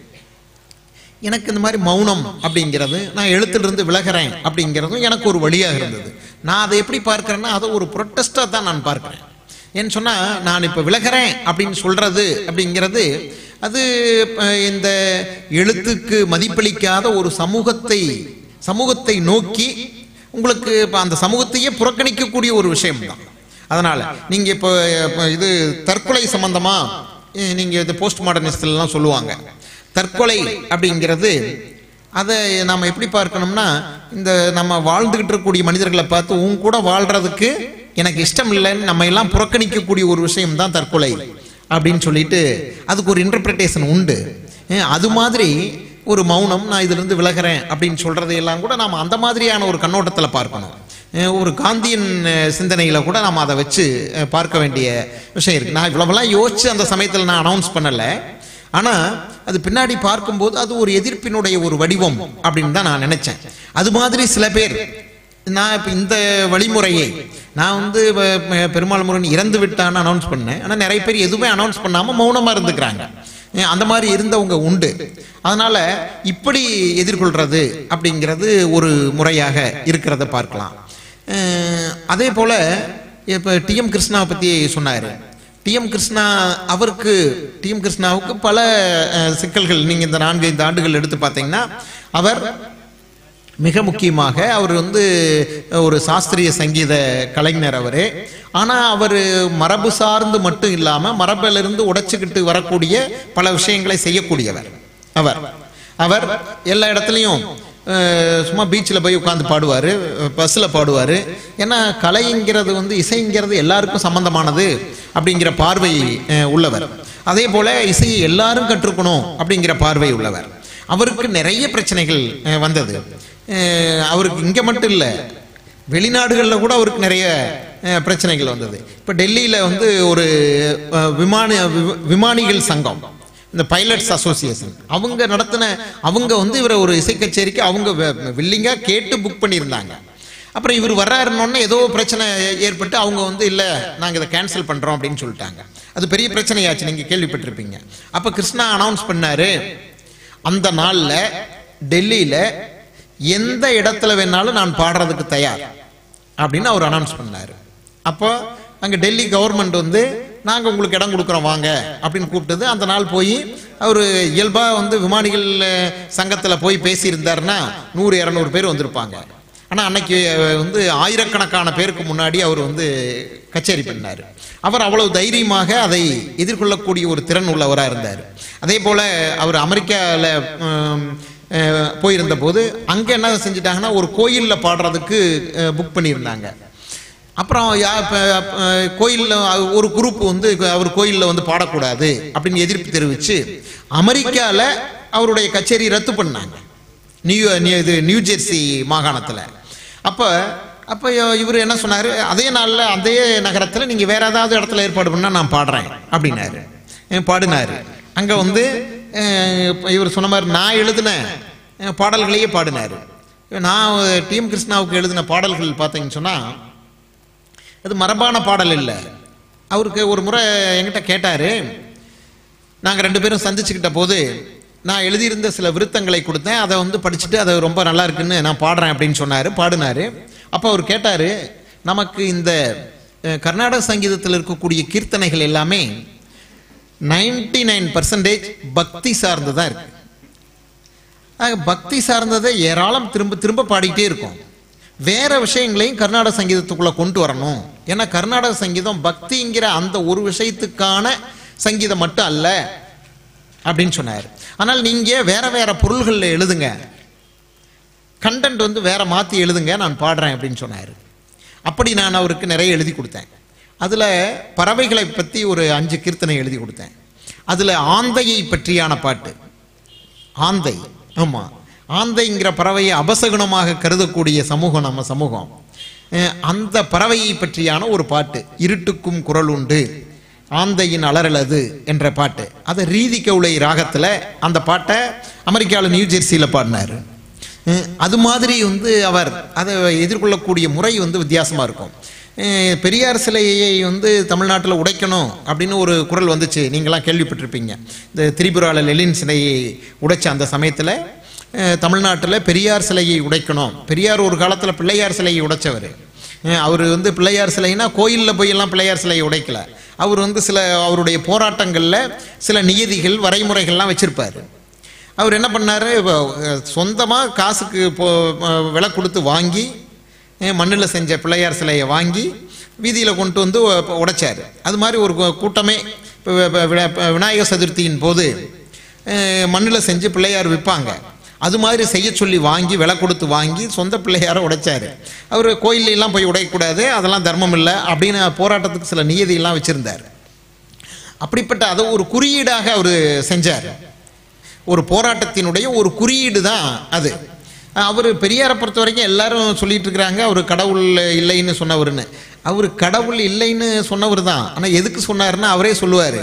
எனக்கு இந்த மாதிரி மௌனம் அப்படிங்கிறது நான் எழுத்திலிருந்து விலகிறேன் அப்படிங்கிறதும் எனக்கு ஒரு வழியாக இருந்தது நான் அதை எப்படி பார்க்கிறேன்னா அதை ஒரு ப்ரொட்டஸ்டாக தான் நான் பார்க்கிறேன் ஏன்னு சொன்னால் நான் இப்போ விலகிறேன் அப்படின்னு சொல்கிறது அப்படிங்கிறது அது அஹ், இந்த எழுத்துக்கு மதிப்பளிக்காத ஒரு சமூகத்தை சமூகத்தை நோக்கி உங்களுக்கு இப்போ அந்த சமூகத்தையே புறக்கணிக்கக்கூடிய ஒரு விஷயம் தான் அதனால் நீங்கள் இப்போ இப்போ இது தற்கொலை சம்பந்தமாக நீங்கள் இது போஸ்ட் மாடர்னிஸ்ட்லாம் சொல்லுவாங்க தற்கொலை அப்படிங்கிறது அதை நாம் எப்படி பார்க்கணும்னா இந்த நம்ம வாழ்ந்துகிட்டு இருக்கக்கூடிய மனிதர்களை பார்த்து உன் கூட வாழ்றதுக்கு எனக்கு இஷ்டம் இல்லைன்னு நம்ம எல்லாம் புறக்கணிக்கக்கூடிய ஒரு விஷயம் தான் தற்கொலை அப்படின்னு சொல்லிட்டு அதுக்கு ஒரு இன்டர்பிரிட்டேஷன் உண்டு ஏன், அது மாதிரி ஒரு மௌனம் நான் இதிலிருந்து விலகிறேன் அப்படின்னு சொல்றதையெல்லாம் கூட நாம் அந்த மாதிரியான ஒரு கண்ணோட்டத்தில் பார்க்கணும் அஹ் ஒரு காந்தியன் அஹ், சிந்தனையில கூட நாம் அதை வச்சு அஹ், பார்க்க வேண்டிய விஷயம் இருக்கு நான் இவ்வளவெல்லாம் யோசிச்சு அந்த சமயத்தில் நான் அனௌன்ஸ் பண்ணலை ஆனால் அது பின்னாடி பார்க்கும்போது அது ஒரு எதிர்ப்பினுடைய ஒரு வடிவம் அப்படின்னு தான் நான் நினைச்சேன் அது மாதிரி சில பேர் நான் இப்போ இந்த வழிமுறையை நான் வந்து வ- ம- பெருமாள் முருகன் இறந்து விட்டான்னு அனௌன்ஸ் பண்ணேன் ஆனால் நிறைய பேர் எதுவுமே அனௌன்ஸ் பண்ணாமல் மௌனமாக இருந்துக்கிறாங்க ஏன் அந்த மாதிரி இருந்தவங்க உண்டு அதனால இப்படி எதிர்கொள்றது அப்படிங்கிறது ஒரு முறையாக இருக்கிறத பார்க்கலாம் அஹ் அதே போல இப்போ டிஎம் கிருஷ்ணாவை பற்றி சொன்னார் டிஎம் கிருஷ்ணா அவருக்கு டிஎம் கிருஷ்ணாவுக்கு பல அஹ், சிக்கல்கள் நீங்கள் இந்த நான்கு ஐந்து ஆண்டுகள் எடுத்து பார்த்தீங்கன்னா அவர் மிக முக்கியமாக அவர் வந்து ஒரு சாஸ்திரிய சங்கீத கலைஞர் அவர் ஆனால் அவர் மரபு சார்ந்து மட்டும் இல்லாமல் மரபிலிருந்து உடைச்சிக்கிட்டு வரக்கூடிய பல விஷயங்களை செய்யக்கூடியவர் அவர் அவர் எல்லா இடத்துலையும் அஹ், சும்மா பீச்சில் போய் உட்காந்து பாடுவார் பஸ்ஸில் பாடுவார் ஏன்னா கலைங்கிறது வந்து இசைங்கிறது எல்லாருக்கும் சம்பந்தமானது அப்படிங்கிற பார்வை அஹ், உள்ளவர் அதே போல இசையை எல்லாரும் கற்றுக்கணும் அப்படிங்கிற பார்வை உள்ளவர் அவருக்கு நிறைய பிரச்சனைகள் அஹ், வந்தது அஹ், அவருக்கு இங்கே மட்டும் இல்லை வெளிநாடுகளில் கூட அவருக்கு நிறைய அஹ், பிரச்சனைகள் வந்தது இப்போ டெல்லியில் வந்து ஒரு அஹ், விமான வி- விமானிகள் சங்கம் இந்த பைலட்ஸ் அசோசியேஷன் அவங்க நடத்தின அவங்க வந்து இவரை ஒரு இசை கச்சேரிக்கு அவங்க வில்லிங்காக கேட்டு புக் பண்ணியிருந்தாங்க அப்புறம் இவர் வர்றாருன்னொன்னே ஏதோ பிரச்சனை ஏற்பட்டு அவங்க வந்து இல்லை நாங்கள் இதை கேன்சல் பண்ணுறோம் அப்படின்னு சொல்லிட்டாங்க அது பெரிய பிரச்சனையாச்சு நீங்கள் கேள்விப்பட்டிருப்பீங்க அப்போ கிருஷ்ணா அனௌன்ஸ் பண்ணாரு அந்த நாளில் டெல்லியில் எந்த இடத்துல வேணாலும் நான் பாடுறதுக்கு தயார் அப்படின்னு அவர் அனௌன்ஸ் பண்ணார் அப்போ அங்கே டெல்லி கவர்மெண்ட் வந்து நாங்கள் உங்களுக்கு இடம் கொடுக்குறோம் வாங்க அப்படின்னு கூப்பிட்டது அந்த நாள் போய் அவர் இயல்பாக வந்து விமானிகள் சங்கத்தில் போய் பேசியிருந்தாருன்னா நூறு இரநூறு பேர் வந்திருப்பாங்க ஆனால் அன்னைக்கு அஹ், வந்து ஆயிரக்கணக்கான பேருக்கு முன்னாடி அவர் வந்து கச்சேரி பண்ணார் அவர் அவ்வளவு தைரியமாக அதை எதிர்கொள்ளக்கூடிய ஒரு திறன் உள்ளவராக இருந்தார் அதே போல் அவர் அமெரிக்காவில் போயிருந்த போது அங்கே என்ன செஞ்சிட்டாங்கன்னா ஒரு கோயிலில் பாடுறதுக்கு புக் பண்ணியிருந்தாங்க அப்புறம் யா இப்போ கோயிலில் ஒரு குரூப் வந்து அவர் கோயிலில் வந்து பாடக்கூடாது அப்படின்னு எதிர்ப்பு தெரிவித்து அமெரிக்காவில் அவருடைய கச்சேரி ரத்து பண்ணாங்க நியூ நியூ- இது நியூ ஜெர்சி மாகாணத்தில் அப்போ அப்போ இவர் என்ன சொன்னார் அதே நாளில் அதே நகரத்தில் நீங்கள் வேற ஏதாவது இடத்துல ஏற்பாடு பண்ணால் நான் பாடுறேன் அப்படின்னாரு அஹ் பாடினாரு அங்கே வந்து அஹ், இப்ப இவர் சொன்ன மாதிரி நான் எழுதின அஹ், பாடல்களையே பாடினார் நான் டிஎம் கிருஷ்ணாவுக்கு எழுதின பாடல்கள் பார்த்தீங்கன்னு சொன்னால் அது மரபான பாடல் இல்லை அவருக்கு ஒரு முறை என்கிட்ட கேட்டார் நாங்கள் ரெண்டு பேரும் சந்திச்சுக்கிட்ட போது நான் எழுதியிருந்த சில விருத்தங்களை கொடுத்தேன் அதை வந்து படிச்சுட்டு அது ரொம்ப நல்லா இருக்குன்னு நான் பாடுறேன் அப்படின்னு சொன்னார் பாடினார் அப்போ அவர் கேட்டார் நமக்கு இந்த அஹ், கர்நாடக சங்கீதத்தில் இருக்கக்கூடிய கீர்த்தனைகள் எல்லாமே நைன்டி நைன் பர்சன்டேஜ் பக்தி சார்ந்து தான் இருக்கு ஆக, பக்தி சார்ந்ததை ஏராளம் திரும்ப திரும்ப பாடிக்கிட்டே இருக்கும் வேற விஷயங்களையும் கர்நாடக சங்கீதத்துக்குள்ள கொண்டு வரணும் ஏன்னா கர்நாடக சங்கீதம் பக்திங்கிற அந்த ஒரு விஷயத்துக்கான சங்கீதம் மட்டும் அல்ல அப்படின்னு சொன்னார் ஆனால் நீங்க வேற வேற பொருள்களில் எழுதுங்க கண்டென்ட் வந்து வேற மாற்றி எழுதுங்க நான் பாடுறேன் அப்படின்னு சொன்னார் அப்படி நான் அவருக்கு நிறைய எழுதி கொடுத்தேன் அதில் பறவைகளை பற்றி ஒரு அஞ்சு கீர்த்தனை எழுதி கொடுத்தேன் அதில் ஆந்தையை பற்றியான பாட்டு ஆந்தை ஆமாம் ஆந்தைங்கிற பறவையை அபசகுணமாக கருதக்கூடிய சமூகம் நம்ம சமூகம் அஹ் அந்த பறவையை பற்றியான ஒரு பாட்டு இருட்டுக்கும் குரல் உண்டு ஆந்தையின் அலறலது என்ற பாட்டு அதை ரீதி கவுளை ராகத்தில் அந்த பாட்டை அமெரிக்காவில் நியூ ஜெர்சியில் பாடினார் அஹ் அது மாதிரி வந்து அவர் அதை எதிர்கொள்ளக்கூடிய முறை வந்து வித்தியாசமாக இருக்கும் அஹ் பெரியார் சிலையை வந்து தமிழ்நாட்டில் உடைக்கணும் அப்படின்னு ஒரு குரல் வந்துச்சு நீங்களாம் கேள்விப்பட்டிருப்பீங்க இந்த திரிபுராவில் லெலின் சிலையை உடைச்ச அந்த சமயத்தில் தமிழ்நாட்டில் பெரியார் சிலையை உடைக்கணும் பெரியார் ஒரு காலத்தில் பிள்ளையார் சிலையை உடைச்சவர் அவர் வந்து பிள்ளையார் சிலைனா கோயிலில் போயெல்லாம் பிள்ளையார் சிலையை உடைக்கல அவர் வந்து சில அவருடைய போராட்டங்களில் சில நியதிகள் வரைமுறைகள்லாம் வச்சுருப்பார் அவர் என்ன பண்ணார் சொந்தமாக காசுக்கு போ அஹ் விலை கொடுத்து வாங்கி மண்ணில் செஞ்ச பிள்ளையார் சிலையை வாங்கி வீதியில் கொண்டு வந்து உ- உடைச்சார் அது மாதிரி ஒரு கூ- கூட்டமே இப்போ வி- வி- வி- விநாயகர் சதுர்த்தியின் போது மண்ணில் செஞ்சு பிள்ளையார் விற்பாங்க அது மாதிரி செய்ய சொல்லி வாங்கி விலை கொடுத்து வாங்கி சொந்த பிள்ளையாரை உடைச்சார் அவர் கோயிலெல்லாம் போய் உடைக்கக்கூடாது அதெல்லாம் தர்மம் இல்லை அப்படின்னு போராட்டத்துக்கு சில நியதியெல்லாம் வச்சுருந்தார் அப்படிப்பட்ட அதை ஒரு குறியீடாக அவர் செஞ்சார் ஒரு போராட்டத்தினுடைய ஒரு குறியீடு தான் அது அவர் பெரியாரை பொறுத்த வரைக்கும் எல்லாரும் சொல்லிட்டு இருக்கிறாங்க அவர் கடவுள் இல்லைன்னு சொன்னவர்னு அவர் கடவுள் இல்லைன்னு சொன்னவர் தான் ஆனால் எதுக்கு சொன்னாருன்னா அவரே சொல்லுவார்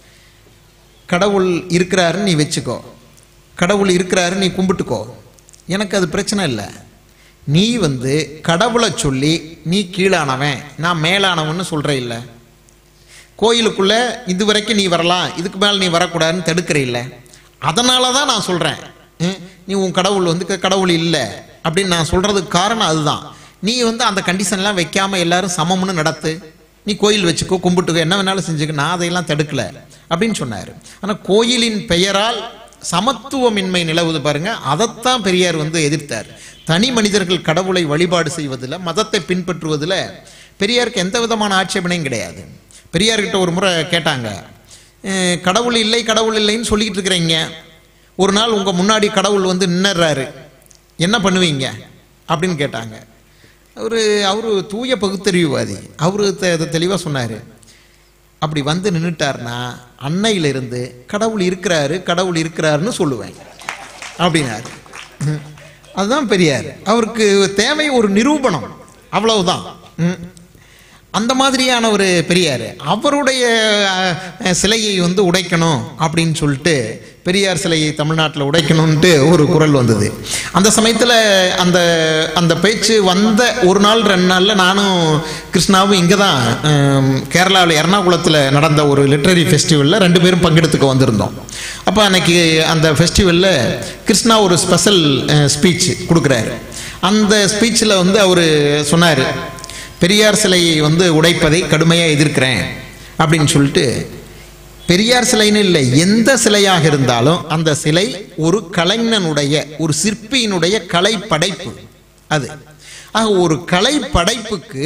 கடவுள் இருக்கிறாருன்னு நீ வச்சுக்கோ கடவுள் இருக்கிறாரு நீ கும்பிட்டுக்கோ எனக்கு அது பிரச்சனை இல்லை நீ வந்து கடவுளை சொல்லி நீ கீழானவன் நான் மேலானவன்னு சொல்கிற இல்லை கோயிலுக்குள்ள இது வரைக்கும் நீ வரலாம் இதுக்கு மேலே நீ வரக்கூடாதுன்னு தடுக்கிற இல்லை அதனால தான் நான் சொல்கிறேன் நீ உன் கடவுள் வந்து க- கடவுள் இல்லை அப்படின்னு நான் சொல்கிறதுக்கு காரணம் அதுதான் நீ வந்து அந்த கண்டிஷன்லாம் வைக்காம எல்லாரும் சமம்னு நடத்து நீ கோயில் வச்சுக்கோ கும்பிட்டுக்கோ என்ன வேணாலும் செஞ்சுக்க நான் அதையெல்லாம் தடுக்கல அப்படின்னு சொன்னார் ஆனால் கோயிலின் பெயரால் சமத்துவமின்மை நிலவுது பாருங்க அதைத்தான் பெரியார் வந்து எதிர்த்தார் தனி மனிதர்கள் கடவுளை வழிபாடு செய்வதில் மதத்தை பின்பற்றுவதில் பெரியாருக்கு எந்த விதமான ஆட்சேபனையும் கிடையாது பெரியார்கிட்ட ஒரு முறை கேட்டாங்க "அஹ், கடவுள் இல்லை கடவுள் இல்லைன்னு சொல்லிக்கிட்டு இருக்கிறீங்க ஒரு நாள் உங்கள் முன்னாடி கடவுள் வந்து நின்னுறாரு என்ன பண்ணுவீங்க அப்படின்னு கேட்டாங்க அவர் அவர் தூய பகுத்தறிவுவாதி அவர் தெளிவாக சொன்னார் அப்படி வந்து நின்றுட்டார்னா அன்னையிலிருந்து கடவுள் இருக்கிறாரு கடவுள் இருக்கிறாருன்னு சொல்லுவேன் அப்படின்னாரு ம். அதுதான் பெரியார் அவருக்கு தேவை ஒரு நிரூபணம் அவ்வளவுதான் ம். அந்த மாதிரியான ஒரு பெரியார் அவருடைய அஹ், சிலையை வந்து உடைக்கணும் அப்படின்னு சொல்லிட்டு பெரியார் சிலையை தமிழ்நாட்டில் உடைக்கணும்ன்ட்டு ஒரு குரல் வந்தது அந்த சமயத்தில் அந்த அந்த பேச்சு வந்த ஒரு நாள் ரெண்டு நாளில் நானும் கிருஷ்ணாவும் இங்கே தான் கேரளாவில் எர்ணாகுளத்தில் நடந்த ஒரு லிட்ரரி ஃபெஸ்டிவலில் ரெண்டு பேரும் பங்கெடுத்துக்க வந்திருந்தோம் அப்போ அன்னைக்கு அந்த ஃபெஸ்டிவலில் கிருஷ்ணா ஒரு ஸ்பெஷல் ஸ்பீச் கொடுக்குறாரு அந்த ஸ்பீச்சில் வந்து அவர் சொன்னார் பெரியார் சிலையை வந்து உடைப்பதை கடுமையாக எதிர்க்கிறேன் அப்படின்னு சொல்லிட்டு பெரியார் சிலைன்னு இல்லை எந்த சிலையாக இருந்தாலும் அந்த சிலை ஒரு கலைஞனுடைய ஒரு சிற்பியினுடைய கலை படைப்பு அது ஆக ஒரு கலை படைப்புக்கு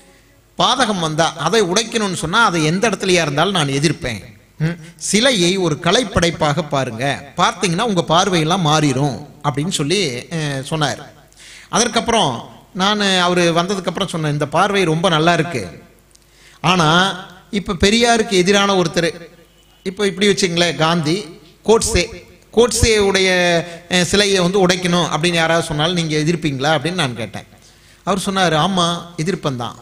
பாதகம் வந்தா அதை உடைக்கணும்னு சொன்னா அதை எந்த இடத்துலயா இருந்தாலும் நான் எதிர்ப்பேன் ம். சிலையை ஒரு கலைப்படைப்பாக பாருங்க பார்த்தீங்கன்னா உங்க பார்வையெல்லாம் மாறிடும் அப்படின்னு சொல்லி அஹ், சொன்னார் அதற்கப்புறம் நான் அவர் வந்ததுக்கப்புறம் சொன்னேன் இந்த பார்வை ரொம்ப நல்லா இருக்கு ஆனால் இப்போ பெரியாருக்கு எதிரான ஒருத்தர் இப்போ இப்படி வச்சுங்களேன் காந்தி கோட்ஸே கோட்ஸே உடைய அஹ், சிலையை வந்து உடைக்கணும் அப்படின்னு யாராவது சொன்னாலும் நீங்கள் எதிர்ப்பீங்களா அப்படின்னு நான் கேட்டேன் அவர் சொன்னார் ஆமாம் எதிர்ப்பேன் தான்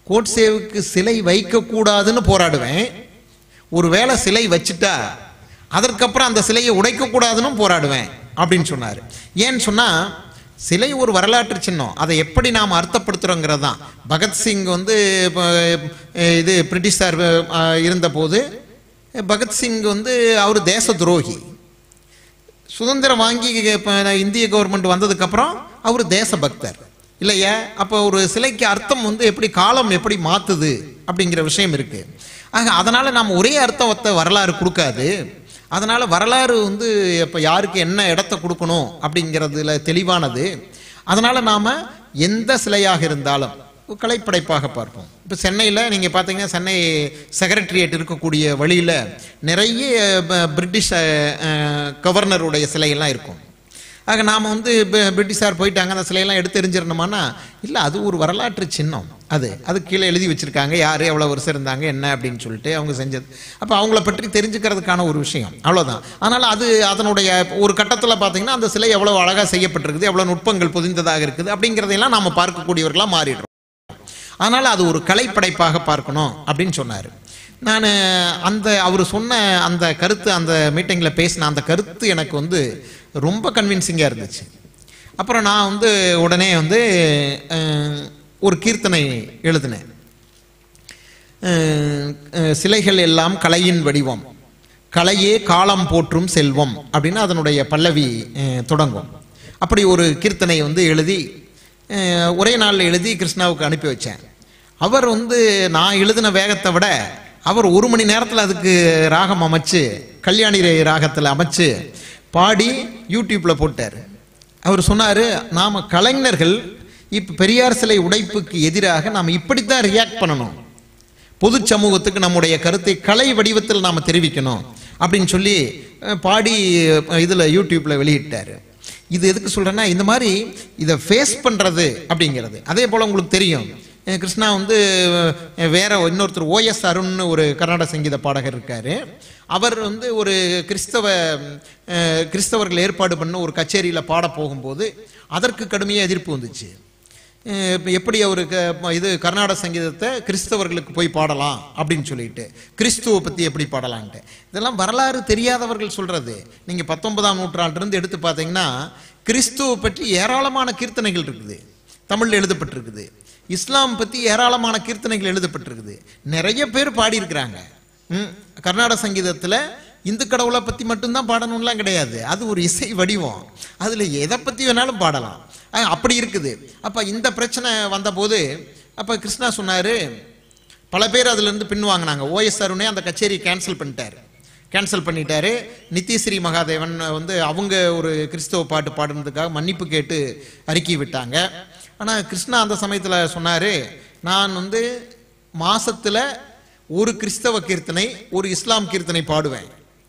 கோட்சேவுக்கு சிலை வைக்கக்கூடாதுன்னு போராடுவேன் ஒருவேளை சிலை வச்சுட்டா அதற்கப்புறம் அந்த சிலையை உடைக்கக்கூடாதுன்னு போராடுவேன் அப்படின்னு சொன்னார் ஏன்னு சொன்னால் சிலை ஒரு வரலாற்று சின்னம் அதை எப்படி நாம் அர்த்தப்படுத்துகிறோங்கிறது தான் பகத்சிங் வந்து இப்போ, அஹ், இது பிரிட்டிஷார் அஹ், இருந்தபோது பகத்சிங் வந்து அவர் தேச துரோகி சுதந்திரம் வாங்கி இப்போ இந்திய கவர்மெண்ட் வந்ததுக்கப்புறம் அவர் தேசபக்தர் இல்லையா அப்போ ஒரு சிலைக்கு அர்த்தம் வந்து எப்படி காலம் எப்படி மாற்றுது அப்படிங்கிற விஷயம் இருக்கு ஆக அதனால் நாம் ஒரே அர்த்தத்தை வரலாறு கொடுக்காது அதனால் வரலாறு வந்து இப்போ யாருக்கு என்ன இடத்த கொடுக்கணும் அப்படிங்கிறதுல தெளிவானது அதனால் நாம் எந்த சிலையாக இருந்தாலும் ஒரு கலைப்படைப்பாக பார்ப்போம் இப்போ சென்னையில் நீங்கள் பார்த்தீங்கன்னா சென்னை செக்ரட்டரியேட் இருக்கக்கூடிய வழியில் நிறைய ப- பிரிட்டிஷ் அஹ், அஹ், கவர்னருடைய சிலையெல்லாம் இருக்கும் ஆக நாம் வந்து பி- பிரிட்டிஷார் போயிட்டாங்க அந்த சிலையெல்லாம் எடுத்து எரிஞ்சிடணுமானா இல்லை அது ஒரு வரலாற்று சின்னம் அது அது கீழே எழுதி வச்சுருக்காங்க யார் எவ்வளோ வருஷம் இருந்தாங்க என்ன அப்படின்னு சொல்லிட்டு அவங்க செஞ்சது அப்போ அவங்கள பற்றி தெரிஞ்சுக்கிறதுக்கான ஒரு விஷயம் அவ்வளோதான் அதனால் அது அதனுடைய ஒரு கட்டத்தில் பார்த்தீங்கன்னா அந்த சிலை எவ்வளோ அழகாக செய்யப்பட்டிருக்குது எவ்வளோ நுட்பங்கள் பொதிந்ததாக இருக்குது அப்படிங்கிறதையெல்லாம் நாம் பார்க்கக்கூடியவர்களாக மாறிடுறோம் அதனால் அது ஒரு கலைப்படைப்பாக பார்க்கணும் அப்படின்னு சொன்னார் நான் அந்த அவர் சொன்ன அந்த கருத்து அந்த மீட்டிங்கில் பேசின அந்த கருத்து எனக்கு வந்து ரொம்ப கன்வின்சிங்காக இருந்துச்சு அப்புறம் நான் வந்து உடனே வந்து அஹ், ஒரு கீர்த்தனை எழுதினேன் அஹ், அஹ், சிலைகள் எல்லாம் கலையின் வடிவம் கலையே காலம் போற்றும் செல்வம் அப்படின்னு அதனுடைய பல்லவி அஹ், தொடங்கும் அப்படி ஒரு கீர்த்தனை வந்து எழுதி அஹ், ஒரே நாளில் எழுதி கிருஷ்ணாவுக்கு அனுப்பி வச்சேன் அவர் வந்து நான் எழுதின வேகத்தை விட அவர் ஒரு மணி நேரத்தில் அதுக்கு ராகம் அமைச்சு கல்யாணி ராகத்தில் அமைச்சு பாடி யூடியூப்பில் போட்டார் அவர் சொன்னார் நாம் கலைஞர்கள் இப்போ பெரியார் சிலை உடைப்புக்கு எதிராக நாம் இப்படித்தான் ரியாக்ட் பண்ணணும் பொது சமூகத்துக்கு நம்முடைய கருத்தை கலை வடிவத்தில் நாம் தெரிவிக்கணும் அப்படின்னு சொல்லி அஹ், பாடி இதில் யூடியூப்பில் வெளியிட்டார் இது எதுக்கு சொல்கிறேன்னா இந்த மாதிரி இதை ஃபேஸ் பண்ணுறது அப்படிங்கிறது அதே போல் உங்களுக்கு தெரியும் அஹ், கிருஷ்ணா வந்து அஹ், வேற இன்னொருத்தர் ஓஎஸ் அருண்னு ஒரு கர்நாடக சங்கீத பாடகர் இருக்கார் அவர் வந்து ஒரு கிறிஸ்தவ அஹ், கிறிஸ்தவர்கள் ஏற்பாடு பண்ண ஒரு கச்சேரியில் பாட போகும்போது அதற்கு கடுமையாக எதிர்ப்பு வந்துச்சு அஹ் இப்ப எப்படி அவருக்கு இது கர்நாடக சங்கீதத்தை கிறிஸ்தவர்களுக்கு போய் பாடலாம் அப்படின்னு சொல்லிட்டு கிறிஸ்துவ பற்றி எப்படி பாடலான்ட்டு இதெல்லாம் வரலாறு தெரியாதவர்கள் சொல்றது நீங்கள் பத்தொன்பதாம் நூற்றாண்டிலிருந்து எடுத்து பார்த்தீங்கன்னா கிறிஸ்துவ பற்றி ஏராளமான கீர்த்தனைகள் இருக்குது தமிழில் எழுதப்பட்டிருக்குது இஸ்லாம் பற்றி ஏராளமான கீர்த்தனைகள் எழுதப்பட்டிருக்குது நிறைய பேர் பாடியிருக்கிறாங்க ம், கர்நாடக சங்கீதத்தில் இந்து கடவுளை பற்றி மட்டும்தான் பாடணும்லாம் கிடையாது அது ஒரு இசை வடிவம் அதில் எதை பற்றி வேணாலும் பாடலாம் அஹ், அப்படி இருக்குது அப்போ இந்த பிரச்சனை வந்தபோது அப்போ கிருஷ்ணா சொன்னார் பல பேர் அதுலேருந்து பின் வாங்கினாங்க ஓஎஸ் அருணே அந்த கச்சேரி கேன்சல் பண்ணிட்டார் கேன்சல் பண்ணிட்டாரு நித்யஸ்ரீ மகாதேவன் வந்து அவங்க ஒரு கிறிஸ்தவ பாட்டு பாடுனதுக்காக மன்னிப்பு கேட்டு அறிக்கை விட்டாங்க ஆனால் கிருஷ்ணா அந்த சமயத்தில் சொன்னார் நான் வந்து மாசத்துல ஒரு கிறிஸ்தவ கீர்த்தனை ஒரு இஸ்லாம் கீர்த்தனை பாடுவேன்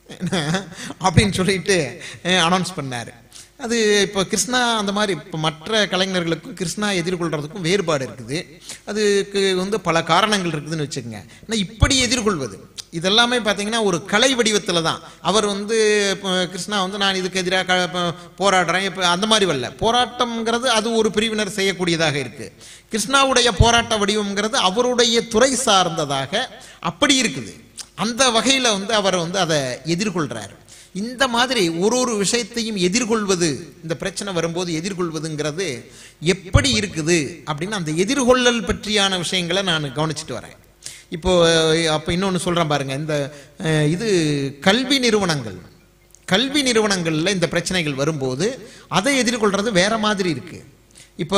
அப்படின்னு சொல்லிட்டு அனௌன்ஸ் பண்ணார் அது இப்போ கிருஷ்ணா அந்த மாதிரி இப்போ மற்ற கலைஞர்களுக்கும் கிருஷ்ணா எதிர்கொள்றதுக்கும் வேறுபாடு இருக்குது அதுக்கு வந்து பல காரணங்கள் இருக்குதுன்னு வச்சுக்கோங்க ஆனால் இப்படி எதிர்கொள்வது இதெல்லாமே பார்த்தீங்கன்னா ஒரு கலை வடிவத்தில் தான் அவர் வந்து இப்போ கிருஷ்ணா வந்து நான் இதுக்கு எதிராக க- இப்போ போராடுறேன் இப்போ அந்த மாதிரி வரல போராட்டம்ங்கிறது அது ஒரு பிரிவினர் செய்யக்கூடியதாக இருக்கு கிருஷ்ணாவுடைய போராட்ட வடிவம்ங்கிறது அவருடைய துறை சார்ந்ததாக அப்படி இருக்குது அந்த வகையில் வந்து அவர் வந்து அதை எதிர்கொள்றாரு இந்த மாதிரி ஒரு ஒரு விஷயத்தையும் எதிர்கொள்வது இந்த பிரச்சனை வரும்போது எதிர்கொள்வதுங்கிறது எப்படி இருக்குது அப்படின்னு அந்த எதிர்கொள்ளல் பற்றியான விஷயங்களை நான் கவனிச்சுட்டு வரேன் இப்போ அப்போ இன்னொன்று சொல்கிறேன் பாருங்க இந்த அஹ், இது கல்வி நிறுவனங்கள் கல்வி நிறுவனங்களில் இந்த பிரச்சனைகள் வரும்போது அதை எதிர்கொள்றது வேற மாதிரி இருக்கு இப்போ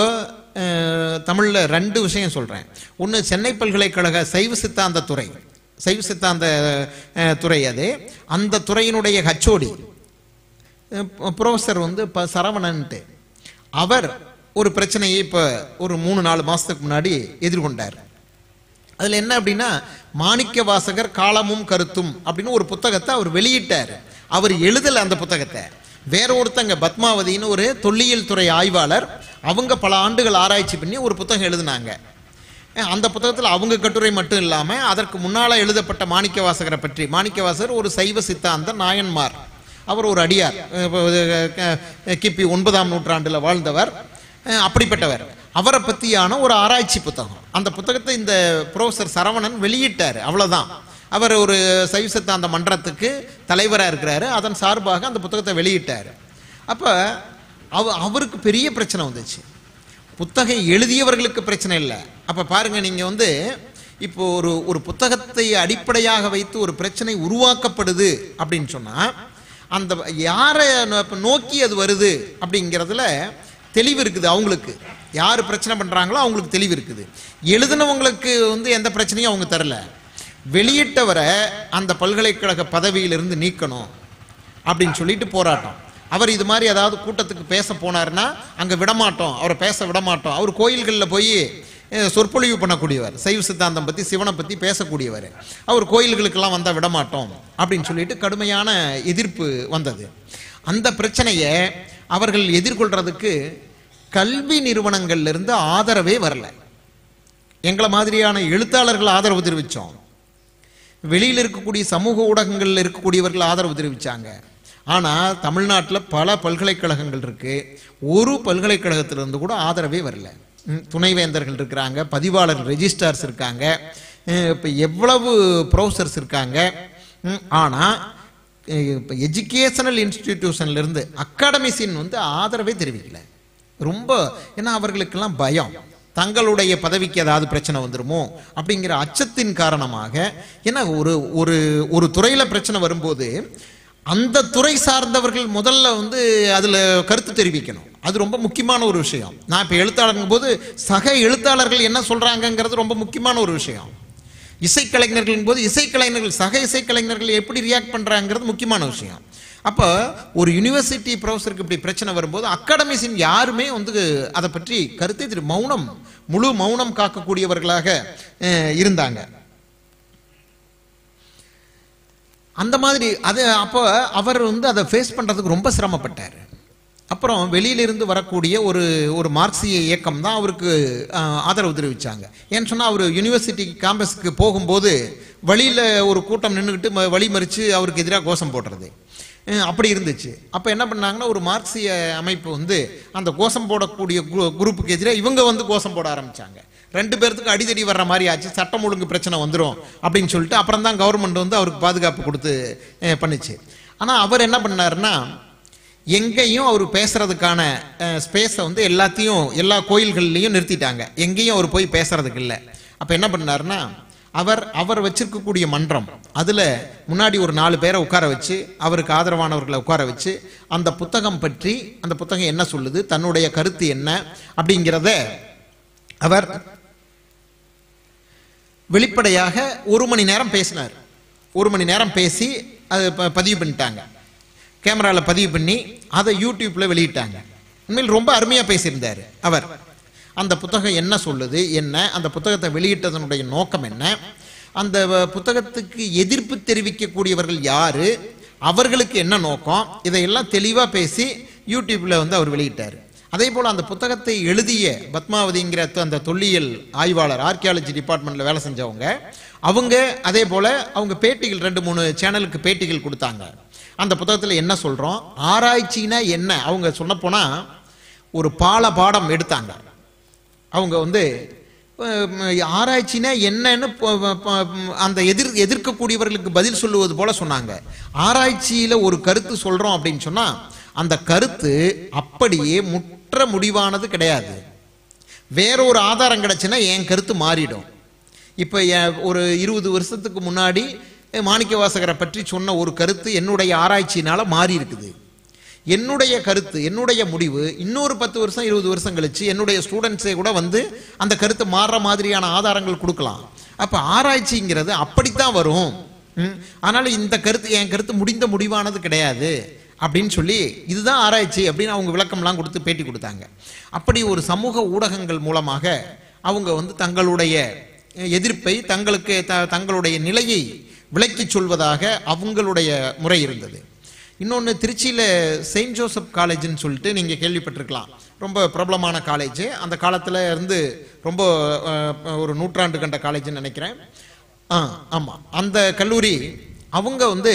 தமிழில் ரெண்டு விஷயம் சொல்கிறேன் ஒன்று சென்னை பல்கலைக்கழக சைவ சித்தாந்த துறை சைவ சித்தாந்த அஹ், துறை அது அந்த துறையினுடைய ஹச்சோடி ப்ரொஃபஸர் வந்து இப்போ சரவணன்ட்டு அவர் ஒரு பிரச்சனையை இப்போ ஒரு மூணு நாலு மாதத்துக்கு முன்னாடி எதிர்கொண்டார் அதில் என்ன அப்படின்னா மாணிக்க வாசகர் காலமும் கருத்தும் அப்படின்னு ஒரு புத்தகத்தை அவர் வெளியிட்டார் அவர் எழுதலை அந்த புத்தகத்தை வேற ஒருத்தங்க பத்மாவதின்னு ஒரு தொல்லியல் துறை ஆய்வாளர் அவங்க பல ஆண்டுகள் ஆராய்ச்சி பண்ணி ஒரு புத்தகம் எழுதினாங்க அஹ் அந்த புத்தகத்தில் அவங்க கட்டுரை மட்டும் இல்லாமல் அதற்கு முன்னால் எழுதப்பட்ட மாணிக்க வாசகரை பற்றி மாணிக்க வாசகர் ஒரு சைவ சித்தாந்த நாயன்மார் அவர் ஒரு அடியார் அஹ் இப்போ இது, அஹ், கிபி ஒன்பதாம் நூற்றாண்டில் வாழ்ந்தவர் அஹ் அப்படிப்பட்டவர் அவரை பற்றியான ஒரு ஆராய்ச்சி புத்தகம் அந்த புத்தகத்தை இந்த ப்ரொஃபசர் சரவணன் வெளியிட்டார் அவ்வளோதான் அவர் ஒரு சைவ சித்தாந்த மன்றத்துக்கு தலைவராக இருக்கிறாரு அதன் சார்பாக அந்த புத்தகத்தை வெளியிட்டார் அப்போ அவ அவருக்கு பெரிய பிரச்சனை வந்துச்சு புத்தகம் எழுதியவர்களுக்கு பிரச்சனை இல்லை அப்போ பாருங்க நீங்கள் வந்து இப்போ ஒரு ஒரு புத்தகத்தை அடிப்படையாக வைத்து ஒரு பிரச்சனை உருவாக்கப்படுது அப்படின்னு சொன்னால் அந்த யாரை நோ- நோக்கி அது வருது அப்படிங்கிறதுல தெளிவு இருக்குது அவங்களுக்கு யார் பிரச்சனை பண்ணுறாங்களோ அவங்களுக்கு தெளிவு இருக்குது எழுதினவங்களுக்கு வந்து எந்த பிரச்சனையும் அவங்க தரல வெளியிட்டவரை அந்த பல்கலைக்கழக பதவியிலிருந்து நீக்கணும் அப்படின்னு சொல்லிட்டு போராட்டம் அவர் இது மாதிரி ஏதாவது கூட்டத்துக்கு பேச போனாருன்னா அங்கே விடமாட்டோம் அவரை பேச விடமாட்டோம் அவர் கோயில்களில் போய் அஹ், சொற்பொழிவு பண்ணக்கூடியவர் சைவ சித்தாந்தம் பற்றி சிவனை பற்றி பேசக்கூடியவர் அவர் கோயில்களுக்கெல்லாம் வந்தால் விடமாட்டோம் அப்படின்னு சொல்லிட்டு கடுமையான எதிர்ப்பு வந்தது அந்த பிரச்சனையை அவர்கள் எதிர்கொள்றதுக்கு கல்வி நிறுவனங்கள்ல இருந்து ஆதரவே வரல எங்களை மாதிரியான எழுத்தாளர்கள் ஆதரவு தெரிவித்தோம் வெளியில் இருக்கக்கூடிய சமூக ஊடகங்களில் இருக்கக்கூடியவர்கள் ஆதரவு தெரிவித்தாங்க ஆனால் தமிழ்நாட்டில் பல பல்கலைக்கழகங்கள் இருக்கு ஒரு பல்கலைக்கழகத்திலிருந்து கூட ஆதரவே வரல ம், துணைவேந்தர்கள் இருக்கிறாங்க பதிவாளர் ரெஜிஸ்ட்ரார்ஸ் இருக்காங்க இப்போ எவ்வளவு ப்ரொஃபசர்ஸ் இருக்காங்க ஆனால் இப்போ எஜுகேஷனல் இன்ஸ்டிடியூஷன்லேருந்து அகாடமிசின் வந்து ஆதரவே தெரிவிக்கல ரொம்ப ஏன்னா அவர்களுக்கெல்லாம் பயம் தங்களுடைய பதவிக்கு ஏதாவது பிரச்சனை வந்துருமோ அப்படிங்கிற அச்சத்தின் காரணமாக ஏன்னா ஒரு ஒரு ஒரு துறையில் பிரச்சனை வரும்போது அந்த துறை சார்ந்தவர்கள் முதல்ல வந்து அதில் கருத்து தெரிவிக்கணும் அது ரொம்ப முக்கியமான ஒரு விஷயம் நான் இப்போ எழுத்தாளருங்கும் போது சக எழுத்தாளர்கள் என்ன சொல்கிறாங்கங்கிறது ரொம்ப முக்கியமான ஒரு விஷயம் இசைக்கலைஞர்கள் போது இசைக்கலைஞர்கள் சக இசைக்கலைஞர்கள் எப்படி ரியாக்ட் பண்ணுறாங்கிறது முக்கியமான விஷயம் அப்போ ஒரு யூனிவர்சிட்டி ப்ரொஃபஸருக்கு இப்படி பிரச்சனை வரும்போது அகாடமிஸின் யாருமே வந்து அதை பற்றி கருத்தை திரு மௌனம் முழு மௌனம் காக்கக்கூடியவர்களாக அஹ், இருந்தாங்க அந்த மாதிரி அது அப்போ அவர் வந்து அதை ஃபேஸ் பண்ணுறதுக்கு ரொம்ப சிரமப்பட்டார் அப்புறம் வெளியிலிருந்து வரக்கூடிய ஒரு ஒரு மார்க்சிய இயக்கம் தான் அவருக்கு ஆஹ், ஆதரவு தெரிவித்தாங்க ஏன்னு சொன்னால் அவர் யூனிவர்சிட்டி கேம்பஸ்க்கு போகும்போது வழியில் ஒரு கூட்டம் நின்றுக்கிட்டு ம- வழி மறித்து அவருக்கு எதிராக கோஷம் போடுறது அஹ், அப்படி இருந்துச்சு அப்போ என்ன பண்ணாங்கன்னா ஒரு மார்க்சிய அமைப்பு வந்து அந்த கோஷம் போடக்கூடிய குரு- குரூப்புக்கு எதிராக இவங்க வந்து கோஷம் போட ஆரம்பிச்சாங்க ரெண்டு பேர்த்துக்கு அடிதடி வர்ற மாதிரி ஆச்சு சட்டம் ஒழுங்கு பிரச்சனை வந்துடும் அப்படின்னு சொல்லிட்டு அப்புறம் தான் கவர்மெண்ட் வந்து அவருக்கு பாதுகாப்பு கொடுத்து அஹ், பண்ணுச்சு ஆனால் அவர் என்ன பண்ணாருன்னா எங்கேயும் அவர் பேசுறதுக்கான ஸ்பேஸை வந்து எல்லாத்தையும் எல்லா கோயில்கள்லையும் நிறுத்திட்டாங்க எங்கேயும் அவர் போய் பேசுறதுக்கு இல்லை அப்போ என்ன பண்ணாருன்னா அவர் அவர் வச்சிருக்கக்கூடிய மன்றம் அதில் முன்னாடி ஒரு நாலு பேரை உட்கார வச்சு அவருக்கு ஆதரவானவர்களை உட்கார வச்சு அந்த புத்தகம் பற்றி அந்த புத்தகம் என்ன சொல்லுது தன்னுடைய கருத்து என்ன அப்படிங்கிறத அவர் வெளிப்படையாக ஒரு மணி நேரம் பேசினார் ஒரு மணி நேரம் பேசி அதை ப- பதிவு பண்ணிட்டாங்க கேமராவில் பதிவு பண்ணி அதை யூடியூப்பில் வெளியிட்டாங்க உண்மையில் ரொம்ப அருமையாக பேசியிருந்தார் அவர் அந்த புத்தகம் என்ன சொல்லுது என்ன அந்த புத்தகத்தை வெளியிட்டதனுடைய நோக்கம் என்ன அந்த வ- புத்தகத்துக்கு எதிர்ப்பு தெரிவிக்கக்கூடியவர்கள் யாரு அவர்களுக்கு என்ன நோக்கம் இதையெல்லாம் தெளிவாக பேசி யூடியூப்பில் வந்து அவர் வெளியிட்டார் அதே போல் அந்த புத்தகத்தை எழுதிய பத்மாவதிங்கிற த- அந்த தொல்லியல் ஆய்வாளர் ஆர்கியாலஜி டிபார்ட்மெண்ட்டில் வேலை செஞ்சவங்க அவங்க அதே போல் அவங்க பேட்டிகள் ரெண்டு மூணு சேனலுக்கு பேட்டிகள் கொடுத்தாங்க அந்த புத்தகத்தில் என்ன சொல்கிறோம் ஆராய்ச்சினா என்ன அவங்க சொன்னப்போனால் ஒரு பால பாடம் எடுத்தாங்க அவங்க வந்து அஹ், ஆராய்ச்சினா என்னன்னு ப- ப- ப- அந்த எதிர் எதிர்க்கக்கூடியவர்களுக்கு பதில் சொல்லுவது போல சொன்னாங்க ஆராய்ச்சியில் ஒரு கருத்து சொல்கிறோம் அப்படின்னு சொன்னால் அந்த கருத்து அப்படியே முற்ற முடிவானது கிடையாது வேற ஒரு ஆதாரம் கிடைச்சுன்னா என் கருத்து மாறிடும் இப்போ ஒரு இருபது வருஷத்துக்கு முன்னாடி மாணிக்க வாசகரை பற்றி சொன்ன ஒரு கருத்து என்னுடைய ஆராய்ச்சியினால மாறி இருக்குது என்னுடைய கருத்து என்னுடைய முடிவு இன்னொரு பத்து வருஷம் இருபது வருஷம் கழிச்சு என்னுடைய ஸ்டூடெண்ட்ஸே கூட வந்து அந்த கருத்து மாறுற மாதிரியான ஆதாரங்கள் கொடுக்கலாம் அப்போ ஆராய்ச்சிங்கிறது அப்படித்தான் வரும் ம். ஆனாலும் இந்த கருத்து என் கருத்து முடிந்த முடிவானது கிடையாது அப்படின்னு சொல்லி இதுதான் ஆராய்ச்சி அப்படின்னு அவங்க விளக்கம்லாம் கொடுத்து பேட்டி கொடுத்தாங்க அப்படி ஒரு சமூக ஊடகங்கள் மூலமாக அவங்க வந்து தங்களுடைய எதிர்ப்பை தங்களுக்கு த தங்களுடைய நிலையை விளக்கிச் சொல்வதாக அவங்களுடைய முறை இருந்தது இன்னொன்று திருச்சியில் செயின்ட் ஜோசப் காலேஜ்னு சொல்லிட்டு நீங்கள் கேள்விப்பட்டிருக்கலாம் ரொம்ப பிரபலமான காலேஜ் அந்த காலத்தில் இருந்து ரொம்ப அஹ், ஒரு நூற்றாண்டு கண்ட காலேஜ்னு நினைக்கிறேன் ஆ ஆமாம் அந்த கல்லூரி அவங்க வந்து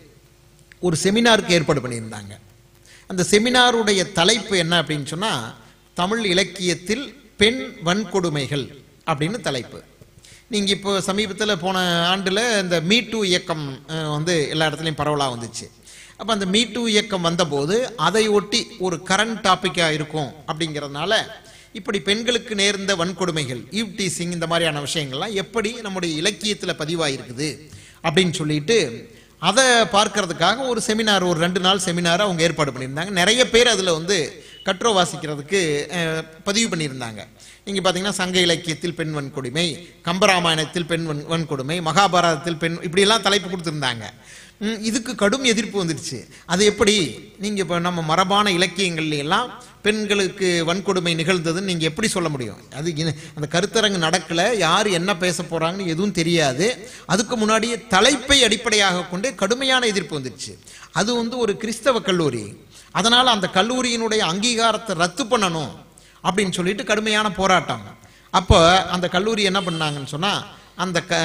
ஒரு செமினாருக்கு ஏற்பாடு பண்ணியிருந்தாங்க அந்த செமினாருடைய தலைப்பு என்ன அப்படின்னு சொன்னால் தமிழ் இலக்கியத்தில் பெண் வன்கொடுமைகள் அப்படின்னு தலைப்பு நீங்கள் இப்போ சமீபத்தில் போன ஆண்டில் இந்த மீ டூ இயக்கம் அஹ், வந்து எல்லா இடத்துலையும் பரவலாக வந்துச்சு அப்போ அந்த மீ டூ இயக்கம் வந்தபோது அதை ஒட்டி ஒரு கரண்ட் டாப்பிக்காக இருக்கும் அப்படிங்கிறதுனால இப்படி பெண்களுக்கு நேர்ந்த வன்கொடுமைகள் ஈவ் டீசிங் இந்த மாதிரியான விஷயங்கள்லாம் எப்படி நம்முடைய இலக்கியத்தில் பதிவாயிருக்குது அப்படின்னு சொல்லிட்டு அதை பார்க்கறதுக்காக ஒரு செமினார் ஒரு ரெண்டு நாள் செமினார் அவங்க ஏற்பாடு பண்ணியிருந்தாங்க நிறைய பேர் அதில் வந்து கற்றோ வாசிக்கிறதுக்கு அஹ், பதிவு பண்ணியிருந்தாங்க இங்கே பார்த்தீங்கன்னா சங்க இலக்கியத்தில் பெண் வன்கொடுமை கம்பராமாயணத்தில் பெண் வன் வன்கொடுமை மகாபாரதத்தில் பெண் இப்படியெல்லாம் தலைப்பு கொடுத்துருந்தாங்க ம், இதுக்கு கடும் எதிர்ப்பு வந்துடுச்சு அது எப்படி நீங்கள் இப்போ நம்ம மரபான இலக்கியங்கள்ல எல்லாம் பெண்களுக்கு வன்கொடுமை நிகழ்ந்ததுன்னு நீங்கள் எப்படி சொல்ல முடியும் அது இன- அந்த கருத்தரங்கு நடக்கல யார் என்ன பேச போகிறாங்கன்னு எதுவும் தெரியாது அதுக்கு முன்னாடியே தலைப்பை அடிப்படையாக கொண்டு கடுமையான எதிர்ப்பு வந்துடுச்சு அது வந்து ஒரு கிறிஸ்தவ கல்லூரி அதனால் அந்த கல்லூரியினுடைய அங்கீகாரத்தை ரத்து பண்ணணும் அப்படின்னு சொல்லிட்டு கடுமையான போராட்டம் அப்போ அந்த கல்லூரி என்ன பண்ணாங்கன்னு சொன்னால் அந்த க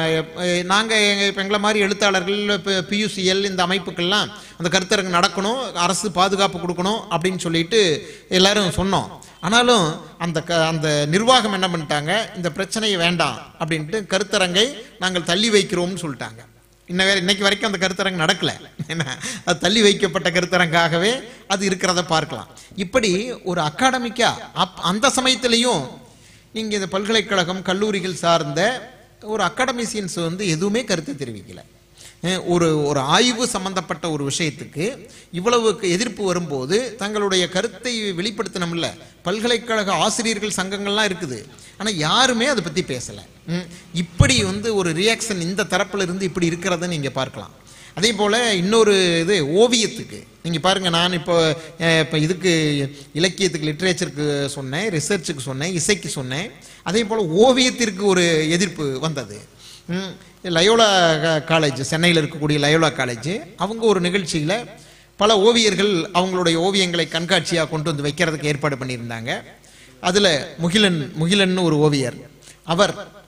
நாங்கள் எங்கள் இப்போ எங்களை மாதிரி எழுத்தாளர்கள் இப்போ பியூசிஎல் இந்த அமைப்புக்கெல்லாம் அந்த கருத்தரங்கு நடக்கணும் அரசு பாதுகாப்பு கொடுக்கணும் அப்படின்னு சொல்லிட்டு எல்லாரும் சொன்னோம் ஆனாலும் அந்த க அந்த நிர்வாகம் என்ன பண்ணிட்டாங்க இந்த பிரச்சனையை வேண்டாம் அப்படின்ட்டு கருத்தரங்கை நாங்கள் தள்ளி வைக்கிறோம்னு சொல்லிட்டாங்க இன்ன வேற இன்னைக்கு வரைக்கும் அந்த கருத்தரங்கு நடக்கல என்ன அது தள்ளி வைக்கப்பட்ட கருத்தரங்காகவே அது இருக்கிறத பார்க்கலாம் இப்படி ஒரு அகாடமிக்கா அப் அந்த சமயத்திலையும் நீங்க இந்த பல்கலைக்கழகம் கல்லூரிகள் சார்ந்த ஒரு அகாடமிசியன்ஸ் வந்து எதுவுமே கருத்து தெரிவிக்கல அஹ் ஒரு ஒரு ஆய்வு சம்பந்தப்பட்ட ஒரு விஷயத்துக்கு இவ்வளவு எதிர்ப்பு வரும்போது தங்களுடைய கருத்தை வெளிப்படுத்தணும்ல பல்கலைக்கழக ஆசிரியர்கள் சங்கங்கள்லாம் இருக்குது ஆனால் யாருமே அதை பற்றி பேசலை ம், இப்படி வந்து ஒரு ரியாக்ஷன் இந்த தரப்புல இருந்து இப்படி இருக்கிறத நீங்கள் பார்க்கலாம் அதே போல் இன்னொரு இது ஓவியத்துக்கு நீங்கள் பாருங்கள் நான் இப்போ அஹ், இப்போ இதுக்கு இலக்கியத்துக்கு லிட்ரேச்சருக்கு சொன்னேன் ரிசர்ச்சுக்கு சொன்னேன் இசைக்கு சொன்னேன் அதே போல் ஓவியத்திற்கு ஒரு எதிர்ப்பு வந்தது ம், லயோலா க- காலேஜ் சென்னையில் இருக்கக்கூடிய லயோலா காலேஜ் அவங்க ஒரு நிகழ்ச்சியில் பல ஓவியர்கள் அவங்களுடைய ஓவியங்களை கண்காட்சியாக கொண்டு வந்து வைக்கிறதுக்கு ஏற்பாடு பண்ணியிருந்தாங்க அதில் முகிலன் முகிலன் ஒரு ஓவியர் அவர்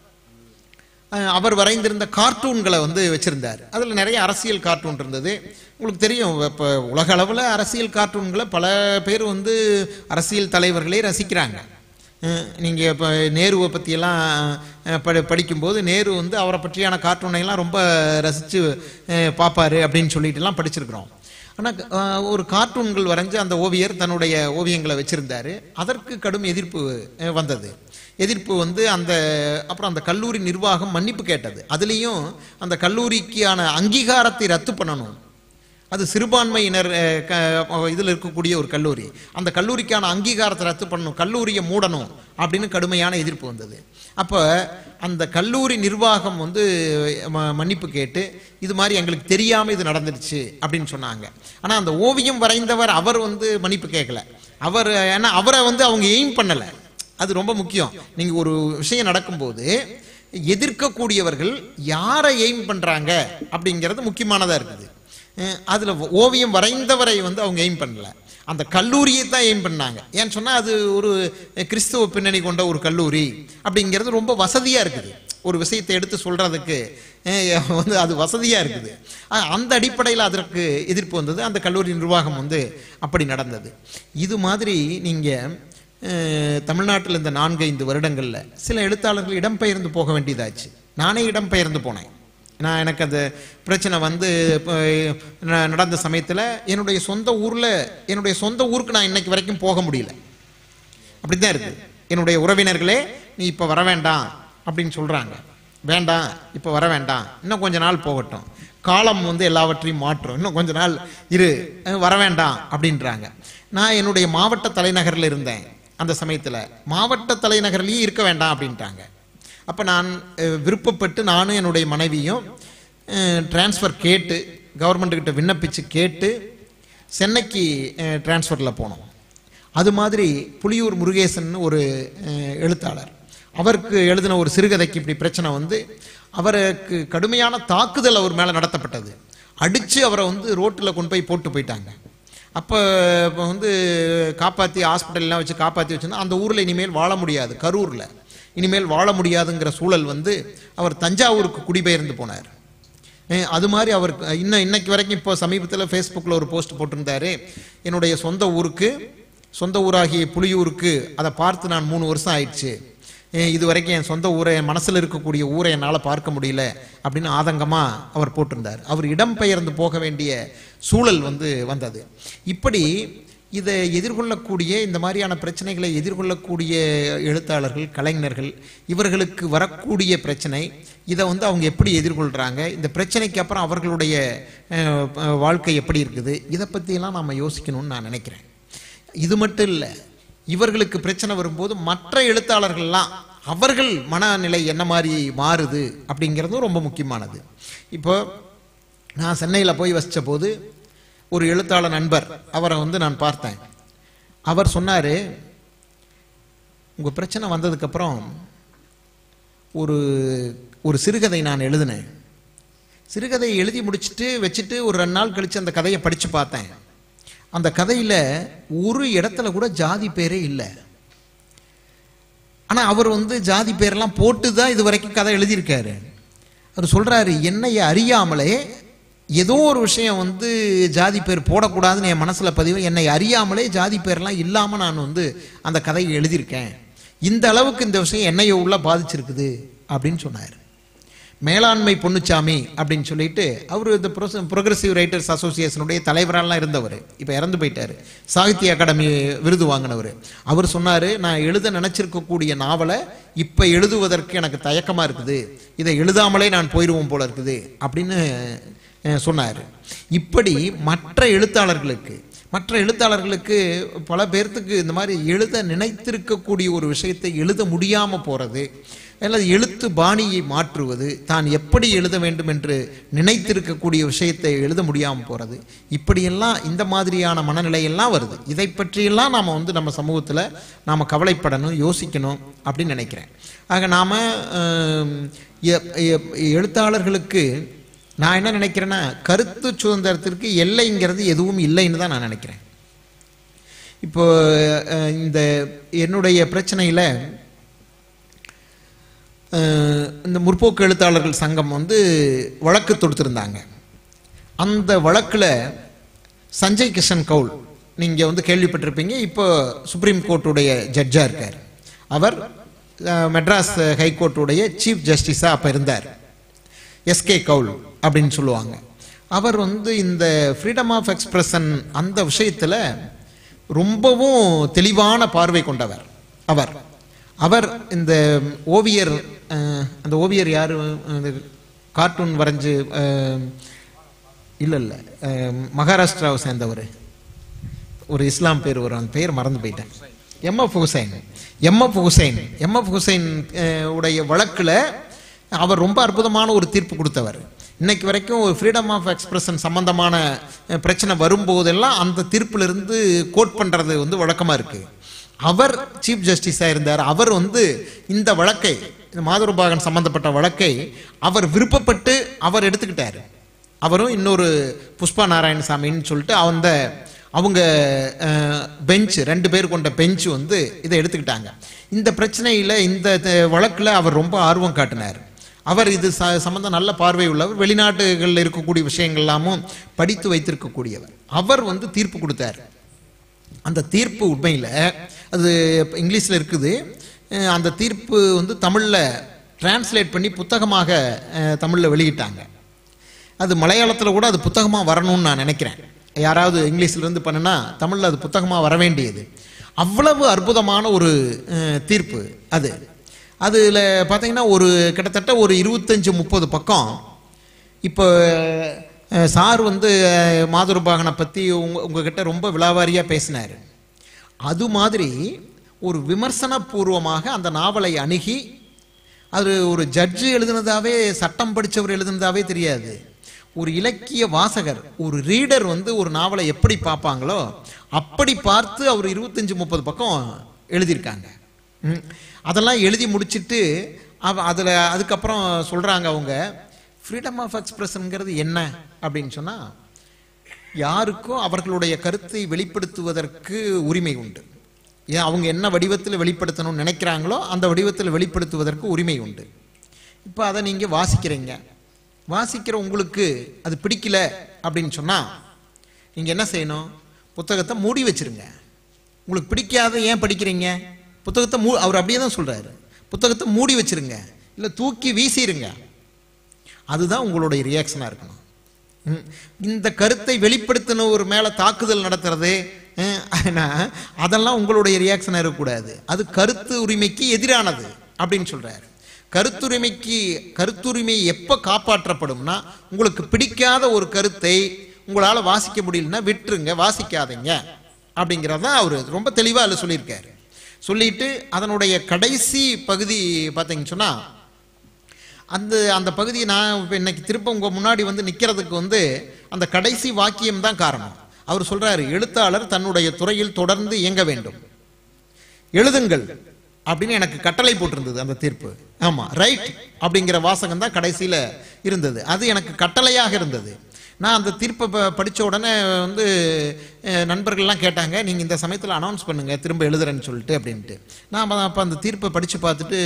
அஹ், அவர் வரைந்திருந்த கார்ட்டூன்களை வந்து வச்சிருந்தார் அதில் நிறைய அரசியல் கார்ட்டூன் இருந்தது உங்களுக்கு தெரியும் இப்போ உலக அளவில் அரசியல் கார்ட்டூன்களை பல பேர் வந்து அரசியல் தலைவர்களே ரசிக்கிறாங்க நீங்கள் இப்போ நேருவை பற்றியெல்லாம் அஹ், படி படிக்கும்போது நேரு வந்து அவரை பற்றியான கார்ட்டூனை எல்லாம் ரொம்ப ரசித்து பார்ப்பாரு அப்படின்னு சொல்லிட்டுலாம் படிச்சிருக்கிறோம் ஆனால் ஒரு கார்ட்டூன்கள் வரைஞ்சு அந்த ஓவியர் தன்னுடைய ஓவியங்களை வச்சிருந்தாரு அதற்கு கடும் எதிர்ப்பு அஹ், வந்தது எதிர்ப்பு வந்து அந்த அப்புறம் அந்த கல்லூரி நிர்வாகம் மன்னிப்பு கேட்டது அதுலேயும் அந்த கல்லூரிக்கான அங்கீகாரத்தை ரத்து பண்ணணும் அது சிறுபான்மையினர் இதில் இருக்கக்கூடிய ஒரு கல்லூரி அந்த கல்லூரிக்கான அங்கீகாரத்தை ரத்து பண்ணணும் கல்லூரியை மூடணும் அப்படின்னு கடுமையான எதிர்ப்பு வந்தது அப்போ அந்த கல்லூரி நிர்வாகம் வந்து ம- மன்னிப்பு கேட்டு இது மாதிரி எங்களுக்கு தெரியாமல் இது நடந்துடுச்சு அப்படின்னு சொன்னாங்க ஆனால் அந்த ஓவியம் வரைந்தவர் அவர் வந்து மன்னிப்பு கேட்கல அவர் ஏன்னா அவரை வந்து அவங்க எய்ம் பண்ணலை அது ரொம்ப முக்கியம் நீங்கள் ஒரு விஷயம் நடக்கும்போது எதிர்க்கக்கூடியவர்கள் யாரை எய்ம் பண்ணுறாங்க அப்படிங்கிறது முக்கியமானதாக இருக்குது அஹ் அதுல ஓவியம் வரைந்தவரை வந்து அவங்க எய்ம் பண்ணல அந்த கல்லூரியை தான் எய்ம் பண்ணாங்க ஏன்னு சொன்னா அது ஒரு கிறிஸ்துவ பின்னணி கொண்ட ஒரு கல்லூரி அப்படிங்கிறது ரொம்ப வசதியா இருக்குது ஒரு விஷயத்தை எடுத்து சொல்றதுக்கு அஹ் வந்து அது வசதியா இருக்குது அஹ் அந்த அடிப்படையில் அதற்கு எதிர்ப்பு வந்தது அந்த கல்லூரி நிர்வாகம் வந்து அப்படி நடந்தது இது மாதிரி நீங்க அஹ், தமிழ்நாட்டில் இந்த நான்கு ஐந்து வருடங்கள்ல சில எழுத்தாளர்கள் இடம்பெயர்ந்து போக வேண்டியதாச்சு நானே இடம்பெயர்ந்து போனேன் நான் எனக்கு அந்த பிரச்சனை வந்து இப்போ, ந- நடந்த சமயத்தில் என்னுடைய சொந்த ஊரில் என்னுடைய சொந்த ஊருக்கு நான் இன்னைக்கு வரைக்கும் போக முடியல அப்படி தான் இருக்குது என்னுடைய உறவினர்களே நீ இப்போ வர வேண்டாம் அப்படின்னு சொல்கிறாங்க வேண்டாம் இப்போ வர வேண்டாம் இன்னும் கொஞ்ச நாள் போகட்டும் காலம் வந்து எல்லாவற்றையும் மாற்றும் இன்னும் கொஞ்ச நாள் இரு அஹ் வர வேண்டாம் அப்படின்றாங்க நான் என்னுடைய மாவட்ட தலைநகரில் இருந்தேன் அந்த சமயத்தில் மாவட்ட தலைநகர்லேயும் இருக்க வேண்டாம் அப்படின்ட்டாங்க அப்போ நான் அஹ், விருப்பப்பட்டு நானும் என்னுடைய மனைவியும் டிரான்ஸ்ஃபர் கேட்டு கவர்மெண்ட்டுக்கிட்ட விண்ணப்பிச்சு கேட்டு சென்னைக்கு டிரான்ஸ்ஃபரில் போனோம் அது மாதிரி புலியூர் முருகேசன் ஒரு அஹ், எழுத்தாளர் அவருக்கு எழுதின ஒரு சிறுகதைக்கு இப்படி பிரச்சனை வந்து அவருக்கு கடுமையான தாக்குதல் அவர் மேலே நடத்தப்பட்டது அடித்து அவரை வந்து ரோட்டில் கொண்டு போய் போட்டு போயிட்டாங்க அப்போ இப்போ வந்து காப்பாற்றி ஹாஸ்பிட்டல்லாம் வச்சு காப்பாற்றி வச்சுருந்தா அந்த ஊரில் இனிமேல் வாழ முடியாது கரூரில் இனிமேல் வாழ முடியாதுங்கிற சூழல் வந்து அவர் தஞ்சாவூருக்கு குடிபெயர்ந்து போனார் அஹ் அது மாதிரி அவருக்கு இன்னும் இன்னைக்கு வரைக்கும் இப்போ சமீபத்தில் ஃபேஸ்புக்கில் ஒரு போஸ்ட் போட்டிருந்தாரு என்னுடைய சொந்த ஊருக்கு சொந்த ஊராகிய புலியூருக்கு அதை பார்த்து நான் மூணு வருஷம் ஆயிடுச்சு ஏன் இது வரைக்கும் என் சொந்த ஊரை என் மனசில் இருக்கக்கூடிய ஊரை என்னால் பார்க்க முடியல அப்படின்னு ஆதங்கமாக அவர் போட்டிருந்தார் அவர் இடம்பெயர்ந்து போக வேண்டிய சூழல் வந்து வந்தது இப்படி இதை எதிர்கொள்ளக்கூடிய இந்த மாதிரியான பிரச்சனைகளை எதிர்கொள்ளக்கூடிய எழுத்தாளர்கள் கலைஞர்கள் இவர்களுக்கு வரக்கூடிய பிரச்சனை இதை வந்து அவங்க எப்படி எதிர்கொள்கிறாங்க இந்த பிரச்சனைக்கு அப்புறம் அவர்களுடைய அஹ், அஹ், வாழ்க்கை எப்படி இருக்குது இதை பற்றியெல்லாம் நாம் யோசிக்கணும்னு நான் நினைக்கிறேன் இது மட்டும் இல்லை இவர்களுக்கு பிரச்சனை வரும்போது மற்ற எழுத்தாளர்கள்லாம் அவர்கள் மனநிலை என்ன மாதிரி மாறுது அப்படிங்கிறதும் ரொம்ப முக்கியமானது இப்போ நான் சென்னையில் போய் வசித்த போது ஒரு எழுத்தாளர் நண்பர் அவரை வந்து நான் பார்த்தேன் அவர் சொன்னார் உங்கள் பிரச்சனை வந்ததுக்கப்புறம் ஒரு ஒரு சிறுகதை நான் எழுதினேன் சிறுகதையை எழுதி முடிச்சுட்டு வச்சுட்டு ஒரு ரெண்டு நாள் கழித்து அந்த கதையை படித்து பார்த்தேன் அந்த கதையில் ஒரு இடத்துல கூட ஜாதி பேரே இல்லை ஆனால் அவர் வந்து ஜாதி பேரெல்லாம் போட்டு தான் இது வரைக்கும் கதை எழுதியிருக்காரு அவர் சொல்கிறாரு என்னை அறியாமலே ஏதோ ஒரு விஷயம் வந்து ஜாதி பேர் போடக்கூடாதுன்னு என் மனசில் பதிவு என்னை அறியாமலே ஜாதி பேர்லாம் இல்லாமல் நான் வந்து அந்த கதையை எழுதியிருக்கேன் இந்த அளவுக்கு இந்த விஷயம் என்னைய உள்ள பாதிச்சிருக்குது அப்படின்னு சொன்னார் மேலாண்மை பொன்னுச்சாமி அப்படின்னு சொல்லிட்டு அவர் இந்த ப்ரோக்ரஸிவ் ரைட்டர்ஸ் அசோசியேஷனுடைய தலைவரெல்லாம் இருந்தவர் இப்போ இறந்து போயிட்டார் சாகித்ய அகாடமி விருது வாங்கினவர் அவர் சொன்னார் நான் எழுத நினச்சிருக்கக்கூடிய நாவலை இப்போ எழுதுவதற்கு எனக்கு தயக்கமாக இருக்குது இதை எழுதாமலே நான் போயிடுவோம் போல இருக்குது அப்படின்னு அஹ், சொன்னார் இப்படி மற்ற எழுத்தாளர்களுக்கு மற்ற எழுத்தாளர்களுக்கு பல பேர்த்துக்கு இந்த மாதிரி எழுத நினைத்திருக்கக்கூடிய ஒரு விஷயத்தை எழுத முடியாமல் போகிறது அல்லது எழுத்து பாணியை மாற்றுவது தான் எப்படி எழுத வேண்டும் என்று நினைத்திருக்கக்கூடிய விஷயத்தை எழுத முடியாமல் போகிறது இப்படியெல்லாம் இந்த மாதிரியான மனநிலையெல்லாம் வருது இதை பற்றியெல்லாம் நாம் வந்து நம்ம சமூகத்தில் நாம் கவலைப்படணும் யோசிக்கணும் அப்படின்னு நினைக்கிறேன் ஆக நாம் எழுத்தாளர்களுக்கு நான் என்ன நினைக்கிறேன்னா கருத்து சுதந்திரத்திற்கு எல்லைங்கிறது எதுவும் இல்லைன்னு தான் நான் நினைக்கிறேன் இப்போ அஹ், இந்த என்னுடைய பிரச்சனையில் அஹ், இந்த முற்போக்கு எழுத்தாளர்கள் சங்கம் வந்து வழக்கு தொடுத்திருந்தாங்க அந்த வழக்கில் சஞ்சய் கிஷன் கவுல் நீங்கள் வந்து கேள்விப்பட்டிருப்பீங்க இப்போ சுப்ரீம் கோர்ட்டுடைய ஜட்ஜாக இருக்கார் அவர் அஹ், மெட்ராஸ் ஹைகோர்ட்டுடைய சீஃப் ஜஸ்டிஸாக அப்போ இருந்தார் எஸ்கே கவுல் அப்படின்னு சொல்லுவாங்க அவர் வந்து இந்த ஃப்ரீடம் ஆஃப் எக்ஸ்பிரஷன் அந்த விஷயத்தில் ரொம்பவும் தெளிவான பார்வை கொண்டவர் அவர் அவர் இந்த ஓவியர் அஹ், அந்த ஓவியர் யார் அந்த கார்ட்டூன் வரைஞ்சு இல்லை இல்லை மகாராஷ்டிராவை சேர்ந்தவர் ஒரு இஸ்லாம் பேர் வரும் அந்த பேர் மறந்து போயிட்டேன் எம்எஃப் ஹுசைன் எம்எஃப் ஹுசைன் எம்எஃப் ஹுசைன் அஹ், உடைய வழக்கில் அவர் ரொம்ப அற்புதமான ஒரு தீர்ப்பு கொடுத்தவர் இன்னைக்கு வரைக்கும் ஒரு ஃப்ரீடம் ஆஃப் எக்ஸ்பிரஷன் சம்பந்தமான அஹ், பிரச்சனை வரும்போதெல்லாம் அந்த தீர்ப்பிலிருந்து கோட் பண்ணுறது வந்து வழக்கமாக இருக்குது அவர் சீஃப் ஜஸ்டிஸாக இருந்தார் அவர் வந்து இந்த வழக்கை இந்த மாதுருபாகன் சம்பந்தப்பட்ட வழக்கை அவர் விருப்பப்பட்டு அவர் எடுத்துக்கிட்டார் அவரும் இன்னொரு புஷ்பா நாராயணசாமின்னு சொல்லிட்டு அந்த அவங்க பெஞ்ச் ரெண்டு பேர் கொண்ட பெஞ்ச் வந்து இதை எடுத்துக்கிட்டாங்க இந்த பிரச்சனையில் இந்த வழக்கில் அவர் ரொம்ப ஆர்வம் காட்டினார் அவர் இது ச சம்பந்தம் நல்ல பார்வை உள்ளவர் வெளிநாட்டுகளில் இருக்கக்கூடிய விஷயங்கள் எல்லாமும் படித்து வைத்திருக்கக்கூடியவர் அவர் வந்து தீர்ப்பு கொடுத்தார் அந்த தீர்ப்பு உண்மையில் அது இங்கிலீஷில் இருக்குது அஹ் அந்த தீர்ப்பு வந்து தமிழில் டிரான்ஸ்லேட் பண்ணி புத்தகமாக தமிழில் வெளியிட்டாங்க அது மலையாளத்தில் கூட அது புத்தகமாக வரணும்னு நான் நினைக்கிறேன் யாராவது இங்கிலீஷ்ல இருந்து பண்ணுனா தமிழில் அது புத்தகமாக வர வேண்டியது அவ்வளவு அற்புதமான ஒரு அஹ், தீர்ப்பு அது அதில் பார்த்தீங்கன்னா ஒரு கிட்டத்தட்ட ஒரு இருபத்தஞ்சு முப்பது பக்கம் இப்போ அஹ், சார் வந்து அஹ், மாதுருபாகனை பற்றி உங்க உங்ககிட்ட ரொம்ப விலாவாரியாக பேசினார் அது மாதிரி ஒரு விமர்சனபூர்வமாக அந்த நாவலை அணுகி அது ஒரு ஜட்ஜு எழுதுனதாவே சட்டம் படித்தவர் எழுதுனதாவே தெரியாது ஒரு இலக்கிய வாசகர் ஒரு ரீடர் வந்து ஒரு நாவலை எப்படி பார்ப்பாங்களோ அப்படி பார்த்து அவர் இருபத்தஞ்சி முப்பது பக்கம் எழுதியிருக்காங்க ம். அதெல்லாம் எழுதி முடிச்சிட்டு அவ அதில் அதுக்கப்புறம் சொல்கிறாங்க அவங்க ஃப்ரீடம் ஆஃப் எக்ஸ்பிரஷனுங்கிறது என்ன அப்படின்னு சொன்னால் யாருக்கும் அவர்களுடைய கருத்தை வெளிப்படுத்துவதற்கு உரிமை உண்டு ஏன் அவங்க என்ன வடிவத்தில் வெளிப்படுத்தணும்னு நினைக்கிறாங்களோ அந்த வடிவத்தில் வெளிப்படுத்துவதற்கு உரிமை உண்டு இப்போ அதை நீங்கள் வாசிக்கிறீங்க வாசிக்கிற உங்களுக்கு அது பிடிக்கல அப்படின்னு சொன்னால் நீங்கள் என்ன செய்யணும் புத்தகத்தை மூடி வச்சிருங்க உங்களுக்கு பிடிக்காத ஏன் படிக்கிறீங்க புத்தகத்தை மூ அவர் அப்படியே தான் சொல்கிறாரு புத்தகத்தை மூடி வச்சிருங்க இல்லை தூக்கி வீசிருங்க அதுதான் உங்களுடைய ரியாக்ஷனாக இருக்கணும் ம். இந்த கருத்தை வெளிப்படுத்தின ஒரு மேலே தாக்குதல் நடத்துறது ம், ஆனா, அதெல்லாம் உங்களுடைய ரியாக்ஷனாக இருக்கக்கூடாது அது கருத்து உரிமைக்கு எதிரானது அப்படின்னு சொல்றாரு கருத்துரிமைக்கு கருத்துரிமை எப்போ காப்பாற்றப்படும்னா உங்களுக்கு பிடிக்காத ஒரு கருத்தை உங்களால் வாசிக்க முடியலன்னா விட்டுருங்க வாசிக்காதீங்க அப்படிங்கிறதான் அவர் ரொம்ப தெளிவாக அதில் சொல்லியிருக்காரு சொல்லிட்டு அதனுடைய கடைசி பகுதி பார்த்தீங்கன்னு சொன்னால் அந்த அந்த பகுதியை நான் இப்போ இன்னைக்கு திரும்ப உங்கள் முன்னாடி வந்து நிற்கிறதுக்கு வந்து அந்த கடைசி வாக்கியம் தான் காரணம் அவர் சொல்றாரு எழுத்தாளர் தன்னுடைய துறையில் தொடர்ந்து இயங்க வேண்டும் எழுதுங்கள் அப்படின்னு எனக்கு கட்டளை போட்டிருந்தது அந்த தீர்ப்பு ஆமா ரைட் அப்படிங்கிற வாசகம் தான் கடைசியில் இருந்தது அது எனக்கு கட்டளையாக இருந்தது நான் அந்த தீர்ப்பை ப- படிச்ச உடனே வந்து அஹ், நண்பர்கள்லாம் கேட்டாங்க நீங்கள் இந்த சமயத்தில் அனௌன்ஸ் பண்ணுங்க திரும்ப எழுதுறேன்னு சொல்லிட்டு அப்படின்ட்டு நான் அப்போ அந்த தீர்ப்பை படித்து பார்த்துட்டு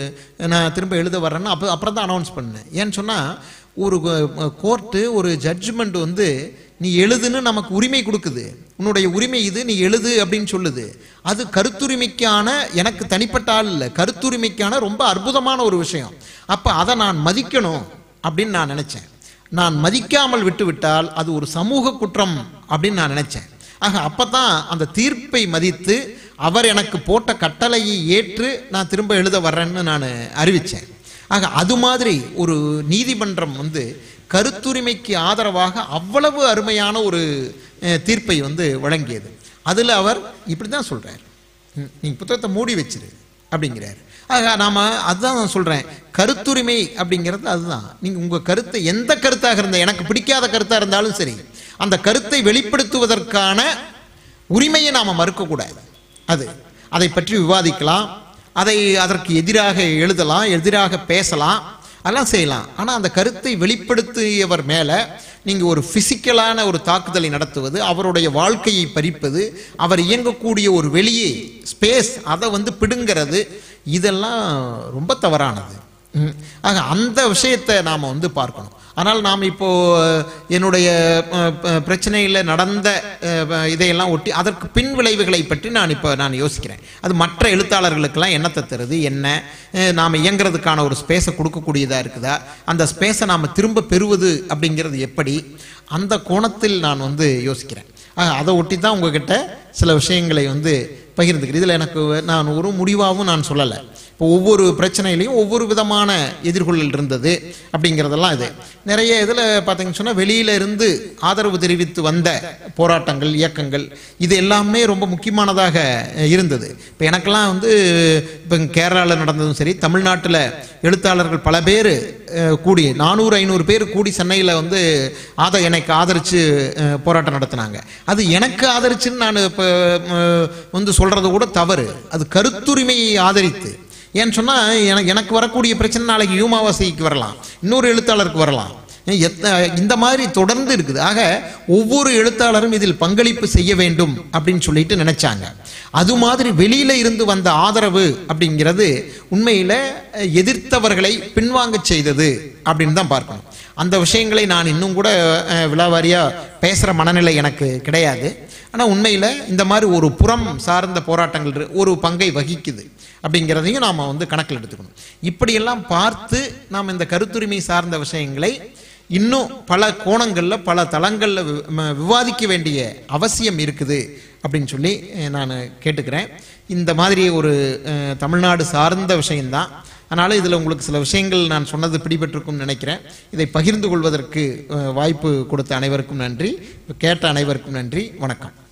நான் திரும்ப எழுத வர்றேன்னு அப்போ அப்புறம் தான் அனௌன்ஸ் பண்ணேன் ஏன்னு சொன்னால் ஒரு கோர்ட்டு ஒரு ஜட்ஜ்மெண்ட் வந்து நீ எழுதுன்னு நமக்கு உரிமை கொடுக்குது உன்னுடைய உரிமை இது நீ எழுது அப்படின்னு சொல்லுது அது கருத்துரிமைக்கான எனக்கு தனிப்பட்ட ஆள் இல்லை கருத்துரிமைக்கான ரொம்ப அற்புதமான ஒரு விஷயம் அப்போ அதை நான் மதிக்கணும் அப்படின்னு நான் நினைச்சேன் நான் மதிக்காமல் விட்டுவிட்டால் அது ஒரு சமூக குற்றம் அப்படின்னு நான் நினைச்சேன் ஆக அப்பதான் அந்த தீர்ப்பை மதித்து அவர் எனக்கு போட்ட கட்டளையை ஏற்று நான் திரும்ப எழுத வர்றேன்னு நான் அறிவித்தேன் ஆக அது மாதிரி ஒரு நீதிமன்றம் வந்து கருத்துரிமைக்கு ஆதரவாக அவ்வளவு அருமையான ஒரு அஹ், தீர்ப்பை வந்து வழங்கியது அதில் அவர் இப்படி தான் சொல்கிறார் நீங்கள் புத்தகத்தை மூடி வச்சிரு அப்படிங்கிறார் ஆக நாம் அதுதான் நான் சொல்கிறேன் கருத்துரிமை அப்படிங்கிறது அதுதான் நீங்கள் உங்கள் கருத்தை எந்த கருத்தாக இருந்த எனக்கு பிடிக்காத கருத்தாக இருந்தாலும் சரி அந்த கருத்தை வெளிப்படுத்துவதற்கான உரிமையை நாம் மறுக்கக்கூடாது அது அதை பற்றி விவாதிக்கலாம் அதை அதற்கு எதிராக எழுதலாம் எதிராக பேசலாம் அதெல்லாம் செய்யலாம் ஆனால் அந்த கருத்தை வெளிப்படுத்தியவர் மேலே நீங்கள் ஒரு ஃபிசிக்கலான ஒரு தாக்குதலை நடத்துவது அவருடைய வாழ்க்கையை பறிப்பது அவர் இயங்கக்கூடிய ஒரு வெளியே ஸ்பேஸ் அதை வந்து பிடுங்கிறது இதெல்லாம் ரொம்ப தவறானது ம். ஆக அந்த விஷயத்தை நாம் வந்து பார்க்கணும் ஆனால் நாம் இப்போ என்னுடைய அஹ், ப- பிரச்சனையில் நடந்த அஹ், ப- இதையெல்லாம் ஒட்டி அதற்கு பின் விளைவுகளை பற்றி நான் இப்போ நான் யோசிக்கிறேன் அது மற்ற எழுத்தாளர்களுக்கெல்லாம் என்னத்தை தருது என்ன அஹ், நாம் இயங்குறதுக்கான ஒரு ஸ்பேஸை கொடுக்கக்கூடியதாக இருக்குதா அந்த ஸ்பேஸை நாம் திரும்ப பெறுவது அப்படிங்கிறது எப்படி அந்த கோணத்தில் நான் வந்து யோசிக்கிறேன் ஆக, அதை ஒட்டி தான் உங்ககிட்ட சில விஷயங்களை வந்து பகிர்ந்துக்கிறேன் இதில் எனக்கு நான் ஒரு முடிவாகவும் நான் சொல்லலை இப்போ ஒவ்வொரு பிரச்சனையிலையும் ஒவ்வொரு விதமான எதிர்கொள்ளல் இருந்தது அப்படிங்கிறதெல்லாம் இது நிறைய இதில் பார்த்தீங்கன்னு சொன்னால் வெளியில இருந்து ஆதரவு தெரிவித்து வந்த போராட்டங்கள் இயக்கங்கள் இது எல்லாமே ரொம்ப முக்கியமானதாக அஹ், இருந்தது இப்போ எனக்கெல்லாம் வந்து இப்போ கேரளாவில் நடந்ததும் சரி தமிழ்நாட்டில் எழுத்தாளர்கள் பல பேர் கூடி நானூறு ஐநூறு பேர் கூடி சென்னையில் வந்து ஆத எனக்கு ஆதரித்து போராட்டம் நடத்தினாங்க அது எனக்கு ஆதரிச்சுன்னு நான் இப்போ வந்து சொல்கிறது கூட தவறு அது கருத்துரிமையை ஆதரித்து ஏன்னு சொன்னால் எனக்கு எனக்கு வரக்கூடிய பிரச்சனை நாளைக்கு யூமாவாசிக்கு வரலாம் இன்னொரு எழுத்தாளருக்கு வரலாம் எத்த இந்த மாதிரி தொடர்ந்து இருக்குது ஆக ஒவ்வொரு எழுத்தாளரும் இதில் பங்களிப்பு செய்ய வேண்டும் அப்படின்னு சொல்லிட்டு நினைச்சாங்க அது மாதிரி வெளியில இருந்து வந்த ஆதரவு அப்படிங்கிறது உண்மையில அஹ், எதிர்த்தவர்களை பின்வாங்க செய்தது அப்படின்னு தான் பார்க்கணும் அந்த விஷயங்களை நான் இன்னும் கூட அஹ், விலாவாரியா பேசுகிற மனநிலை எனக்கு கிடையாது ஆனால் உண்மையில் இந்த மாதிரி ஒரு புறம் சார்ந்த போராட்டங்கள் இரு- ஒரு பங்கை வகிக்குது அப்படிங்கிறதையும் நாம் வந்து கணக்கில் எடுத்துக்கணும் இப்படியெல்லாம் பார்த்து நாம் இந்த கருத்துரிமை சார்ந்த விஷயங்களை இன்னும் பல கோணங்களில் பல தளங்களில் வி- ம- விவாதிக்க வேண்டிய அவசியம் இருக்குது அப்படின்னு சொல்லி அஹ், நான் கேட்டுக்கிறேன் இந்த மாதிரி ஒரு அஹ், தமிழ்நாடு சார்ந்த விஷயம்தான் அதனால் இதில் உங்களுக்கு சில விஷயங்கள் நான் சொன்னது பிடிபட்டிருக்கும்னு நினைக்கிறேன் இதை பகிர்ந்து கொள்வதற்கு அஹ், வாய்ப்பு கொடுத்த அனைவருக்கும் நன்றி கேட்ட அனைவருக்கும் நன்றி வணக்கம்